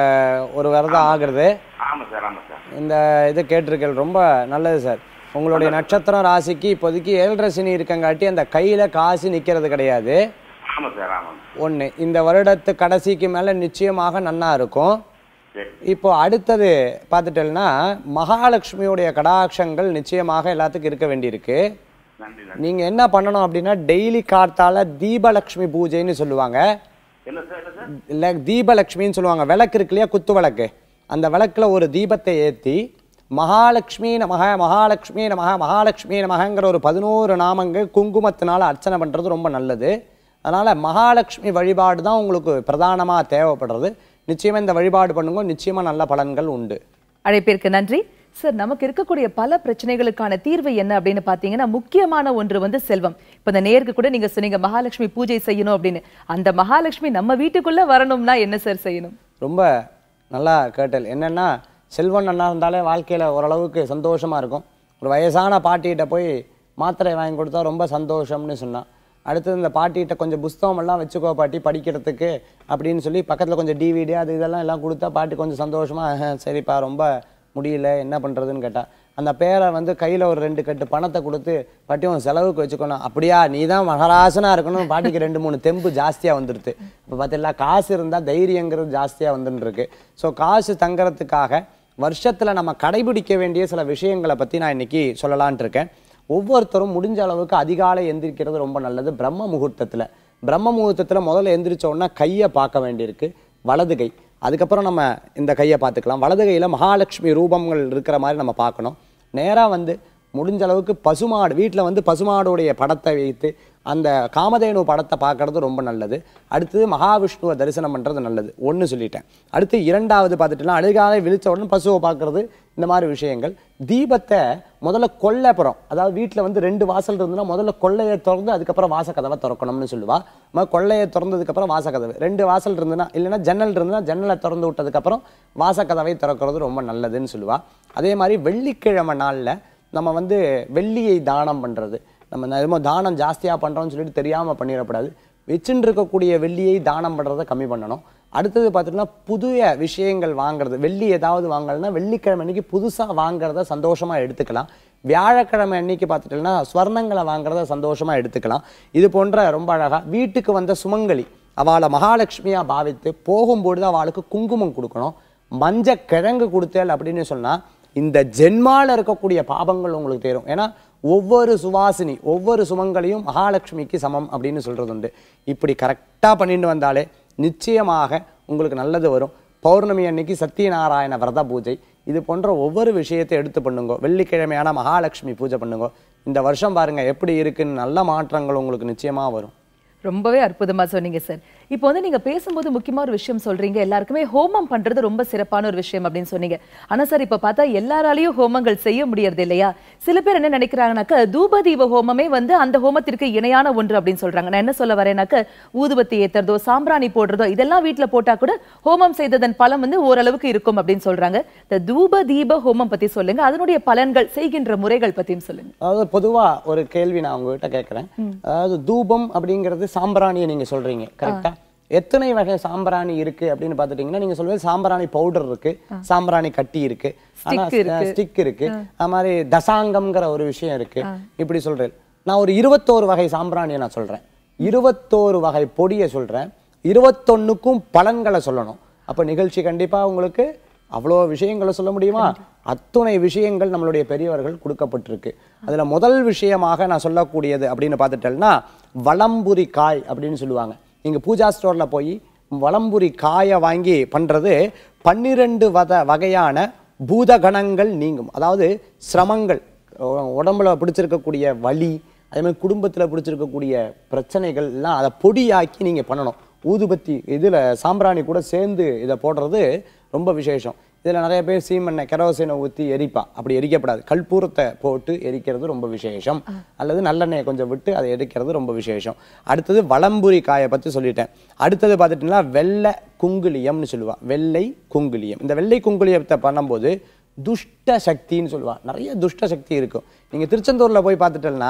ஒரு விரதம் ஆகுறது ஆமாம் சார் ஆமாம் சார் இந்த இது கேட்டிருக்கீங்க ரொம்ப நல்லது சார் உங்களுடைய நட்சத்திரம் ராசிக்கு இப்போதைக்கு ஏழரை சனி இருக்கங்காட்டி அந்த கையில் காசு நிற்கிறது கிடையாது ஆமாம் சார் ஆமாம் ஒன்று இந்த வருடத்து கடைசிக்கு மேலே நிச்சயமாக நன்னா இருக்கும் சரி இப்போ அடுத்தது பார்த்துட்டேன்னா மகாலட்சுமியுடைய கடாட்சங்கள் நிச்சயமாக எல்லாத்துக்கும் இருக்க வேண்டியிருக்கு நன்றி நன்றி நீங்கள் என்ன பண்ணணும் அப்படின்னா டெய்லி கார்த்தால தீபலக்ஷ்மி பூஜைன்னு சொல்லுவாங்க என்ன சார் என்ன சார் இல்லை தீபலக்ஷ்மின்னு சொல்லுவாங்க விளக்கு இருக்கு இல்லையா குத்து விளக்கு அந்த விளக்குல ஒரு தீபத்தை ஏற்றி மகாலட்சுமி நமக மகாலட்சுமி நமக மகாலட்சுமி நமகங்கிற ஒரு பதினோரு நாமங்கள் குங்குமத்தினால அர்ச்சனை பண்ணுறது ரொம்ப நல்லது அதனால் மகாலட்சுமி வழிபாடு தான் உங்களுக்கு பிரதானமாக தேவைப்படுறது நிச்சயமாக இந்த வழிபாடு பண்ணுங்க நிச்சயமாக நல்ல பலன்கள் உண்டு அழைப்பிற்கு நன்றி சார் நமக்கு இருக்கக்கூடிய பல பிரச்சனைகளுக்கான தீர்வு என்ன அப்படின்னு பாத்தீங்கன்னா முக்கியமான ஒன்று வந்து செல்வம் இப்ப இந்த நேருக்கு கூட நீங்க சொன்னீங்க மகாலட்சுமி பூஜை செய்யணும் அப்படின்னு அந்த மகாலட்சுமி நம்ம வீட்டுக்குள்ள வரணும்னா என்ன சார் செய்யணும் ரொம்ப நல்லா கேட்டல் என்னென்னா செல்வம் நல்லா இருந்தாலே வாழ்க்கையில் ஓரளவுக்கு சந்தோஷமாக இருக்கும் ஒரு வயசான பாட்டிகிட்ட போய் மாத்திரை வாங்கி கொடுத்தா ரொம்ப சந்தோஷம்னு சொன்னான் அடுத்தது இந்த பாட்டிகிட்ட கொஞ்சம் புஸ்தகம் எல்லாம் வச்சுக்கோ பாட்டி படிக்கிறதுக்கு அப்படின்னு சொல்லி பக்கத்தில் கொஞ்சம் டிவிடி அது இதெல்லாம் எல்லாம் கொடுத்தா பாட்டி கொஞ்சம் சந்தோஷமாக சரிப்பா ரொம்ப முடியல என்ன பண்ணுறதுன்னு கேட்டா அந்த பேரை வந்து கையில் ஒரு ரெண்டு கட்டு பணத்தை கொடுத்து பாட்டி உன் செலவுக்கு வச்சுக்கணும் அப்படியா நீ தான் மகராசனா இருக்கணும் பாட்டிக்கு ரெண்டு மூணு தெம்பு ஜாஸ்தியாக வந்துடுது இப்போ பார்த்தீங்களா காசு இருந்தால் தைரியங்கிறது ஜாஸ்தியாக வந்துன்னு இருக்கு ஸோ காசு தங்கறதுக்காக வருஷத்தில் நம்ம கடைபிடிக்க வேண்டிய சில விஷயங்களை பற்றி நான் இன்னைக்கு சொல்லலான்ட்டு இருக்கேன் ஒவ்வொருத்தரும் முடிஞ்ச அளவுக்கு அதிகாலை எந்திரிக்கிறது ரொம்ப நல்லது பிரம்ம முகூர்த்தத்தில் பிரம்ம முகூர்த்தத்தில் முதல்ல எந்திரிச்ச உடனே கையை பார்க்க வேண்டியிருக்கு வலது கை அதுக்கப்புறம் நம்ம இந்த கையை பார்த்துக்கலாம் வலது கையில் மகாலட்சுமி ரூபங்கள் இருக்கிற மாதிரி நம்ம பார்க்கணும் நேராக வந்து முடிஞ்ச அளவுக்கு பசுமாடு வீட்டில் வந்து பசுமாடுடைய படத்தை வைத்து அந்த காமதேனு படத்தை பார்க்கறது ரொம்ப நல்லது அடுத்தது மகாவிஷ்ணுவை தரிசனம் பண்ணுறது நல்லது ஒன்று சொல்லிட்டேன் அடுத்து இரண்டாவது பார்த்துட்டுலாம் அழுகாலை விழிச்ச உடனே பசுவை பார்க்கறது இந்த மாதிரி விஷயங்கள் தீபத்தை முதல்ல கொல்லைப்புறம் அதாவது வீட்டில் வந்து ரெண்டு வாசல் இருந்ததுன்னா முதல்ல கொள்ளையை திறந்து அதுக்கப்புறம் வாசக்கதவை திறக்கணும்னு சொல்லுவா நம்ம கொள்ளையை திறந்ததுக்கப்புறம் வாசக்கதவு ரெண்டு வாசல் இருந்ததுன்னா இல்லைன்னா ஜன்னல் இருந்ததுன்னா ஜன்னலை திறந்து விட்டதுக்கப்புறம் வாசக்கதவை திறக்கிறது ரொம்ப நல்லதுன்னு சொல்லுவா அதே மாதிரி வெள்ளிக்கிழமை நாளில் நம்ம வந்து வெள்ளியை தானம் பண்ணுறது நம்ம என்னமோ தானம் ஜாஸ்தியாக பண்ணுறோம்னு சொல்லிட்டு தெரியாமல் பண்ணிடக்கூடாது வச்சுட்டு இருக்கக்கூடிய வெள்ளியை தானம் பண்ணுறதை கம்மி பண்ணணும் அடுத்தது பார்த்திங்கன்னா புதிய விஷயங்கள் வாங்குறது வெள்ளி ஏதாவது வாங்கலைன்னா வெள்ளிக்கிழமை அன்னைக்கு புதுசாக வாங்குறத சந்தோஷமாக எடுத்துக்கலாம் வியாழக்கிழமை அன்னைக்கு பார்த்துட்டோம்னா ஸ்வர்ணங்களை வாங்குறத சந்தோஷமாக எடுத்துக்கலாம் இது போன்ற ரொம்ப அழகாக வீட்டுக்கு வந்த சுமங்கலி அவளை மகாலட்சுமியாக பாவித்து போகும்பொழுது அவளுக்கு குங்குமம் கொடுக்கணும் மஞ்ச கிழங்கு கொடுத்தேல் அப்படின்னு சொன்னால் இந்த ஜென்மால இருக்கக்கூடிய பாபங்கள் உங்களுக்கு தேரும் ஏன்னா ஒவ்வொரு சுவாசினி ஒவ்வொரு சுமங்களையும் மகாலட்சுமிக்கு சமம் அப்படின்னு சொல்றது உண்டு இப்படி கரெக்டாக பண்ணிட்டு வந்தாலே நிச்சயமாக உங்களுக்கு நல்லது வரும் பௌர்ணமி அன்னைக்கு சத்யநாராயண விரத பூஜை இது போன்ற ஒவ்வொரு விஷயத்தை எடுத்து பண்ணுங்க வெள்ளிக்கிழமையான மகாலட்சுமி பூஜை பண்ணுங்க இந்த வருஷம் பாருங்க எப்படி இருக்குன்னு நல்ல மாற்றங்கள் உங்களுக்கு நிச்சயமா வரும் ரொம்பவே அற்புதமா சொன்னீங்க சார் இப்போ வந்து நீங்க பேசும்போது முக்கியமா ஒரு விஷயம் சொல்றீங்க எல்லாருக்குமே ஹோமம் பண்றது ரொம்ப சிறப்பான ஒரு விஷயம் அப்படின்னு சொன்னீங்க ஆனா சார் இப்ப பார்த்தா எல்லாராலையும் ஹோமங்கள் செய்ய முடியறது இல்லையா சில பேர் என்ன நினைக்கிறாங்கனாக்க தூப தீப ஹோமமே வந்து அந்த ஹோமத்திற்கு இணையான ஒன்று அப்படின்னு சொல்றாங்க நான் என்ன சொல்ல வரேனாக்க ஊதுபத்தி ஏத்துறதோ சாம்பிராணி போடுறதோ இதெல்லாம் வீட்ல போட்டா கூட ஹோமம் செய்ததன் பலன் வந்து ஓரளவுக்கு இருக்கும் அப்படின்னு சொல்றாங்க இந்த தூப தீப ஹோமம் பத்தி சொல்லுங்க அதனுடைய பலன்கள் செய்கின்ற முறைகள் பத்தியும் சொல்லுங்க அதாவது பொதுவா ஒரு கேள்வி நான் உங்ககிட்ட கேட்குறேன் அதாவது தூபம் அப்படிங்கிறது சாம்பிராணியை நீங்க சொல்றீங்க கரெக்டா எத்தனை வகை சாம்பிராணி இருக்கு அப்படின்னு பார்த்துட்டீங்கன்னா நீங்க சொல்வது சாம்பிராணி பவுடர் இருக்கு சாம்பிராணி கட்டி இருக்கு Stick இருக்கு. ஸ்டிக் இருக்கு அது மாதிரி தசாங்கம்ங்கிற ஒரு விஷயம் இருக்கு இப்படி சொல்றேன் நான் ஒரு இருபத்தோரு வகை சாம்பிராணியை நான் சொல்றேன் இருபத்தோரு வகை பொடியை சொல்றேன் இருபத்தொன்னுக்கும் பலன்களை சொல்லணும் அப்ப நிகழ்ச்சி கண்டிப்பா உங்களுக்கு அவ்வளோ விஷயங்களை சொல்ல முடியுமா அத்துணை விஷயங்கள் நம்மளுடைய பெரியவர்கள் கொடுக்கப்பட்டிருக்கு அதுல முதல் விஷயமாக நான் சொல்லக்கூடியது அப்படின்னு பார்த்துட்டேன்னா வளம்புரி காய் அப்படின்னு சொல்லுவாங்க நீங்க பூஜா ஸ்டோர்ல போய் வளம்புரி காயை வாங்கி பண்றது பன்னிரெண்டு வத வகையான பூதகணங்கள் நீங்கும் அதாவது சிரமங்கள் உ- உடம்புல பிடிச்சிருக்கக்கூடிய வலி அதே மாதிரி குடும்பத்தில் பிடிச்சிருக்கக்கூடிய பிரச்சனைகள் எல்லாம் அதை பொடியாக்கி நீங்கள் பண்ணணும் ஊதுபத்தி இதில் சாம்பிராணி கூட சேர்ந்து இதை போடுறது ரொம்ப விசேஷம் இதில் நிறைய பேர் சீமெண்ணெய் கெரோசினை ஊற்றி எரிப்பா அப்படி எரிக்கப்படாது கற்பூரத்தை போட்டு எரிக்கிறது ரொம்ப விசேஷம் அல்லது நல்லெண்ணெயை கொஞ்சம் விட்டு அதை எரிக்கிறது ரொம்ப விசேஷம் அடுத்தது வளம்புரி காயை பற்றி சொல்லிட்டேன் அடுத்தது பார்த்துட்டிங்கன்னா வெள்ளை குங்குலியம்னு சொல்லுவா வெள்ளை குங்குலியம் இந்த வெள்ளை குங்குலியத்தை பண்ணும்போது துஷ்ட சக்தின்னு சொல்லுவா நிறைய துஷ்ட சக்தி இருக்கும் நீங்கள் திருச்செந்தூரில் போய் பார்த்துட்டேன்னா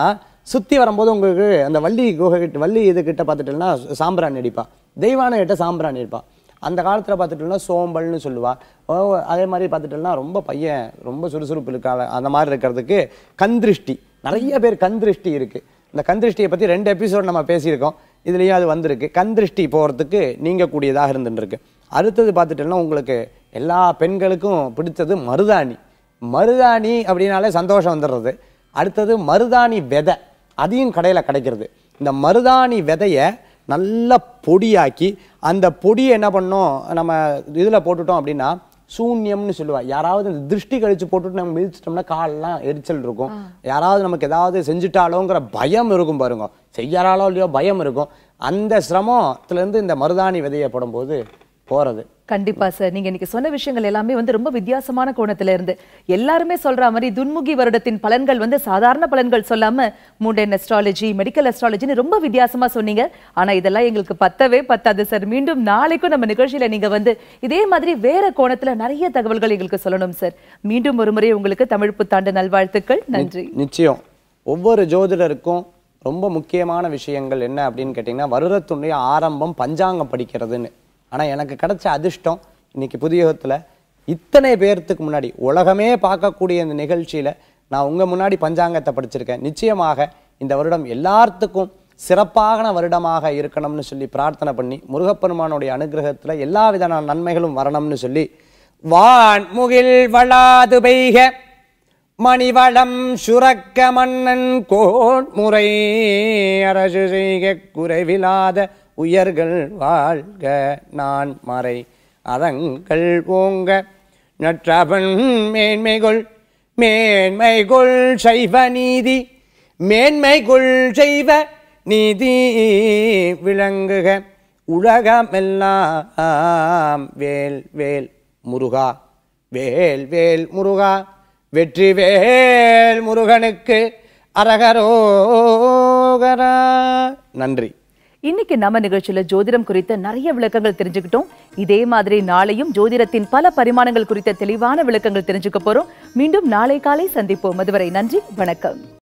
சுற்றி வரும்போது உங்களுக்கு அந்த வள்ளி குகை கிட்ட வள்ளி இது கிட்ட பார்த்துட்டோம்னா சாம்பிராணி அடிப்பா தெய்வான கிட்ட சாம்பிராணி அடிப்பா அந்த காலத்தில் பார்த்துட்டோம்னா சோம்பல்னு சொல்லுவா ஓ, அதே மாதிரி பார்த்துட்டோம்னா ரொம்ப பையன் ரொம்ப சுறுசுறுப்பு இருக்கால அந்த மாதிரி இருக்கிறதுக்கு கந்திருஷ்டி நிறைய பேர் கந்திருஷ்டி இருக்கு இந்த கந்திருஷ்டியை பற்றி ரெண்டு எபிசோட் நம்ம பேசியிருக்கோம் இதுலேயும் அது வந்திருக்கு கந்திருஷ்டி போகிறதுக்கு நீங்கக்கூடியதாக இருந்துருக்கு அடுத்தது பார்த்துட்டோம்னா உங்களுக்கு எல்லா பெண்களுக்கும் பிடிச்சது மருதாணி மருதாணி அப்படின்னாலே சந்தோஷம் வந்துடுறது அடுத்தது மருதாணி விதை அதையும் கடையில் கிடைக்கிறது இந்த மருதாணி விதையை நல்லா பொடியாக்கி அந்த பொடியை என்ன பண்ணோம் நம்ம இதில் போட்டுட்டோம் அப்படின்னா சூன்யம்னு சொல்லுவா யாராவது இந்த திருஷ்டி கழிச்சு போட்டுட்டு நம்ம மிதிச்சிட்டோம்னா காலெல்லாம் எரிச்சல் இருக்கும் யாராவது நமக்கு ஏதாவது செஞ்சுட்டாலோங்கிற பயம் இருக்கும் பாருங்க செய்யறாளோ இல்லையோ பயம் இருக்கும் அந்த சிரமத்துலேருந்து இந்த மருதாணி விதையை போடும்போது போகிறது கண்டிப்பா சார் நீங்க இன்னைக்கு சொன்ன விஷயங்கள் எல்லாமே வந்து ரொம்ப வித்தியாசமான கோணத்துல இருந்து எல்லாருமே சொல்ற மாதிரி துன்முகி வருடத்தின் பலன்கள் வந்து சாதாரண பலன்கள் சொல்லாம மூண்டன் அஸ்ட்ராலஜி மெடிக்கல் அஸ்ட்ராலஜின்னு ரொம்ப வித்தியாசமா சொன்னீங்க ஆனா இதெல்லாம் எங்களுக்கு பத்தவே பத்தாது சார் மீண்டும் நாளைக்கும் நம்ம நிகழ்ச்சியில நீங்க வந்து இதே மாதிரி வேற கோணத்துல நிறைய தகவல்கள் எங்களுக்கு சொல்லணும் சார் மீண்டும் ஒரு முறை உங்களுக்கு தமிழ் புத்தாண்டு நல்வாழ்த்துக்கள் நன்றி நிச்சயம் ஒவ்வொரு ஜோதிடருக்கும் ரொம்ப முக்கியமான விஷயங்கள் என்ன அப்படின்னு கேட்டிங்கன்னா வருடத்துடைய ஆரம்பம் பஞ்சாங்கம் படிக்கிறதுன்னு ஆனால் எனக்கு கிடைச்ச அதிர்ஷ்டம் இன்னைக்கு புதியகத்தில் இத்தனை பேர்த்துக்கு முன்னாடி உலகமே பார்க்கக்கூடிய இந்த நிகழ்ச்சியில் நான் உங்கள் முன்னாடி பஞ்சாங்கத்தை படிச்சிருக்கேன் நிச்சயமாக இந்த வருடம் எல்லாத்துக்கும் சிறப்பான வருடமாக இருக்கணும்னு சொல்லி பிரார்த்தனை பண்ணி முருகப்பெருமானுடைய அனுகிரகத்தில் எல்லா விதமான நன்மைகளும் வரணும்னு சொல்லி வான் முகில் வளாது பெய்க மணிவளம் சுரக்க மன்னன் கோன்முறை அரசு செய்க குறைவிலாத உயர்கள் வாழ்க நான் மறை அதங்கள் ஓங்க நற்றவன் மேன்மைகொள் மேன்மைகொள் செய்வ நீதி மேன்மைகொள் செய்வ நீதி விளங்குக உலகமெல்லாம் வேல் வேல் முருகா வேல் வேல் முருகா வெற்றி வேல் முருகனுக்கு அரகரோகரா நன்றி இன்னைக்கு நம்ம நிகழ்ச்சியில ஜோதிடம் குறித்த நிறைய விளக்கங்கள் தெரிஞ்சுக்கிட்டோம் இதே மாதிரி நாளையும் ஜோதிடத்தின் பல பரிமாணங்கள் குறித்த தெளிவான விளக்கங்கள் தெரிஞ்சுக்க போறோம் மீண்டும் நாளை காலை சந்திப்போம் அதுவரை நன்றி வணக்கம்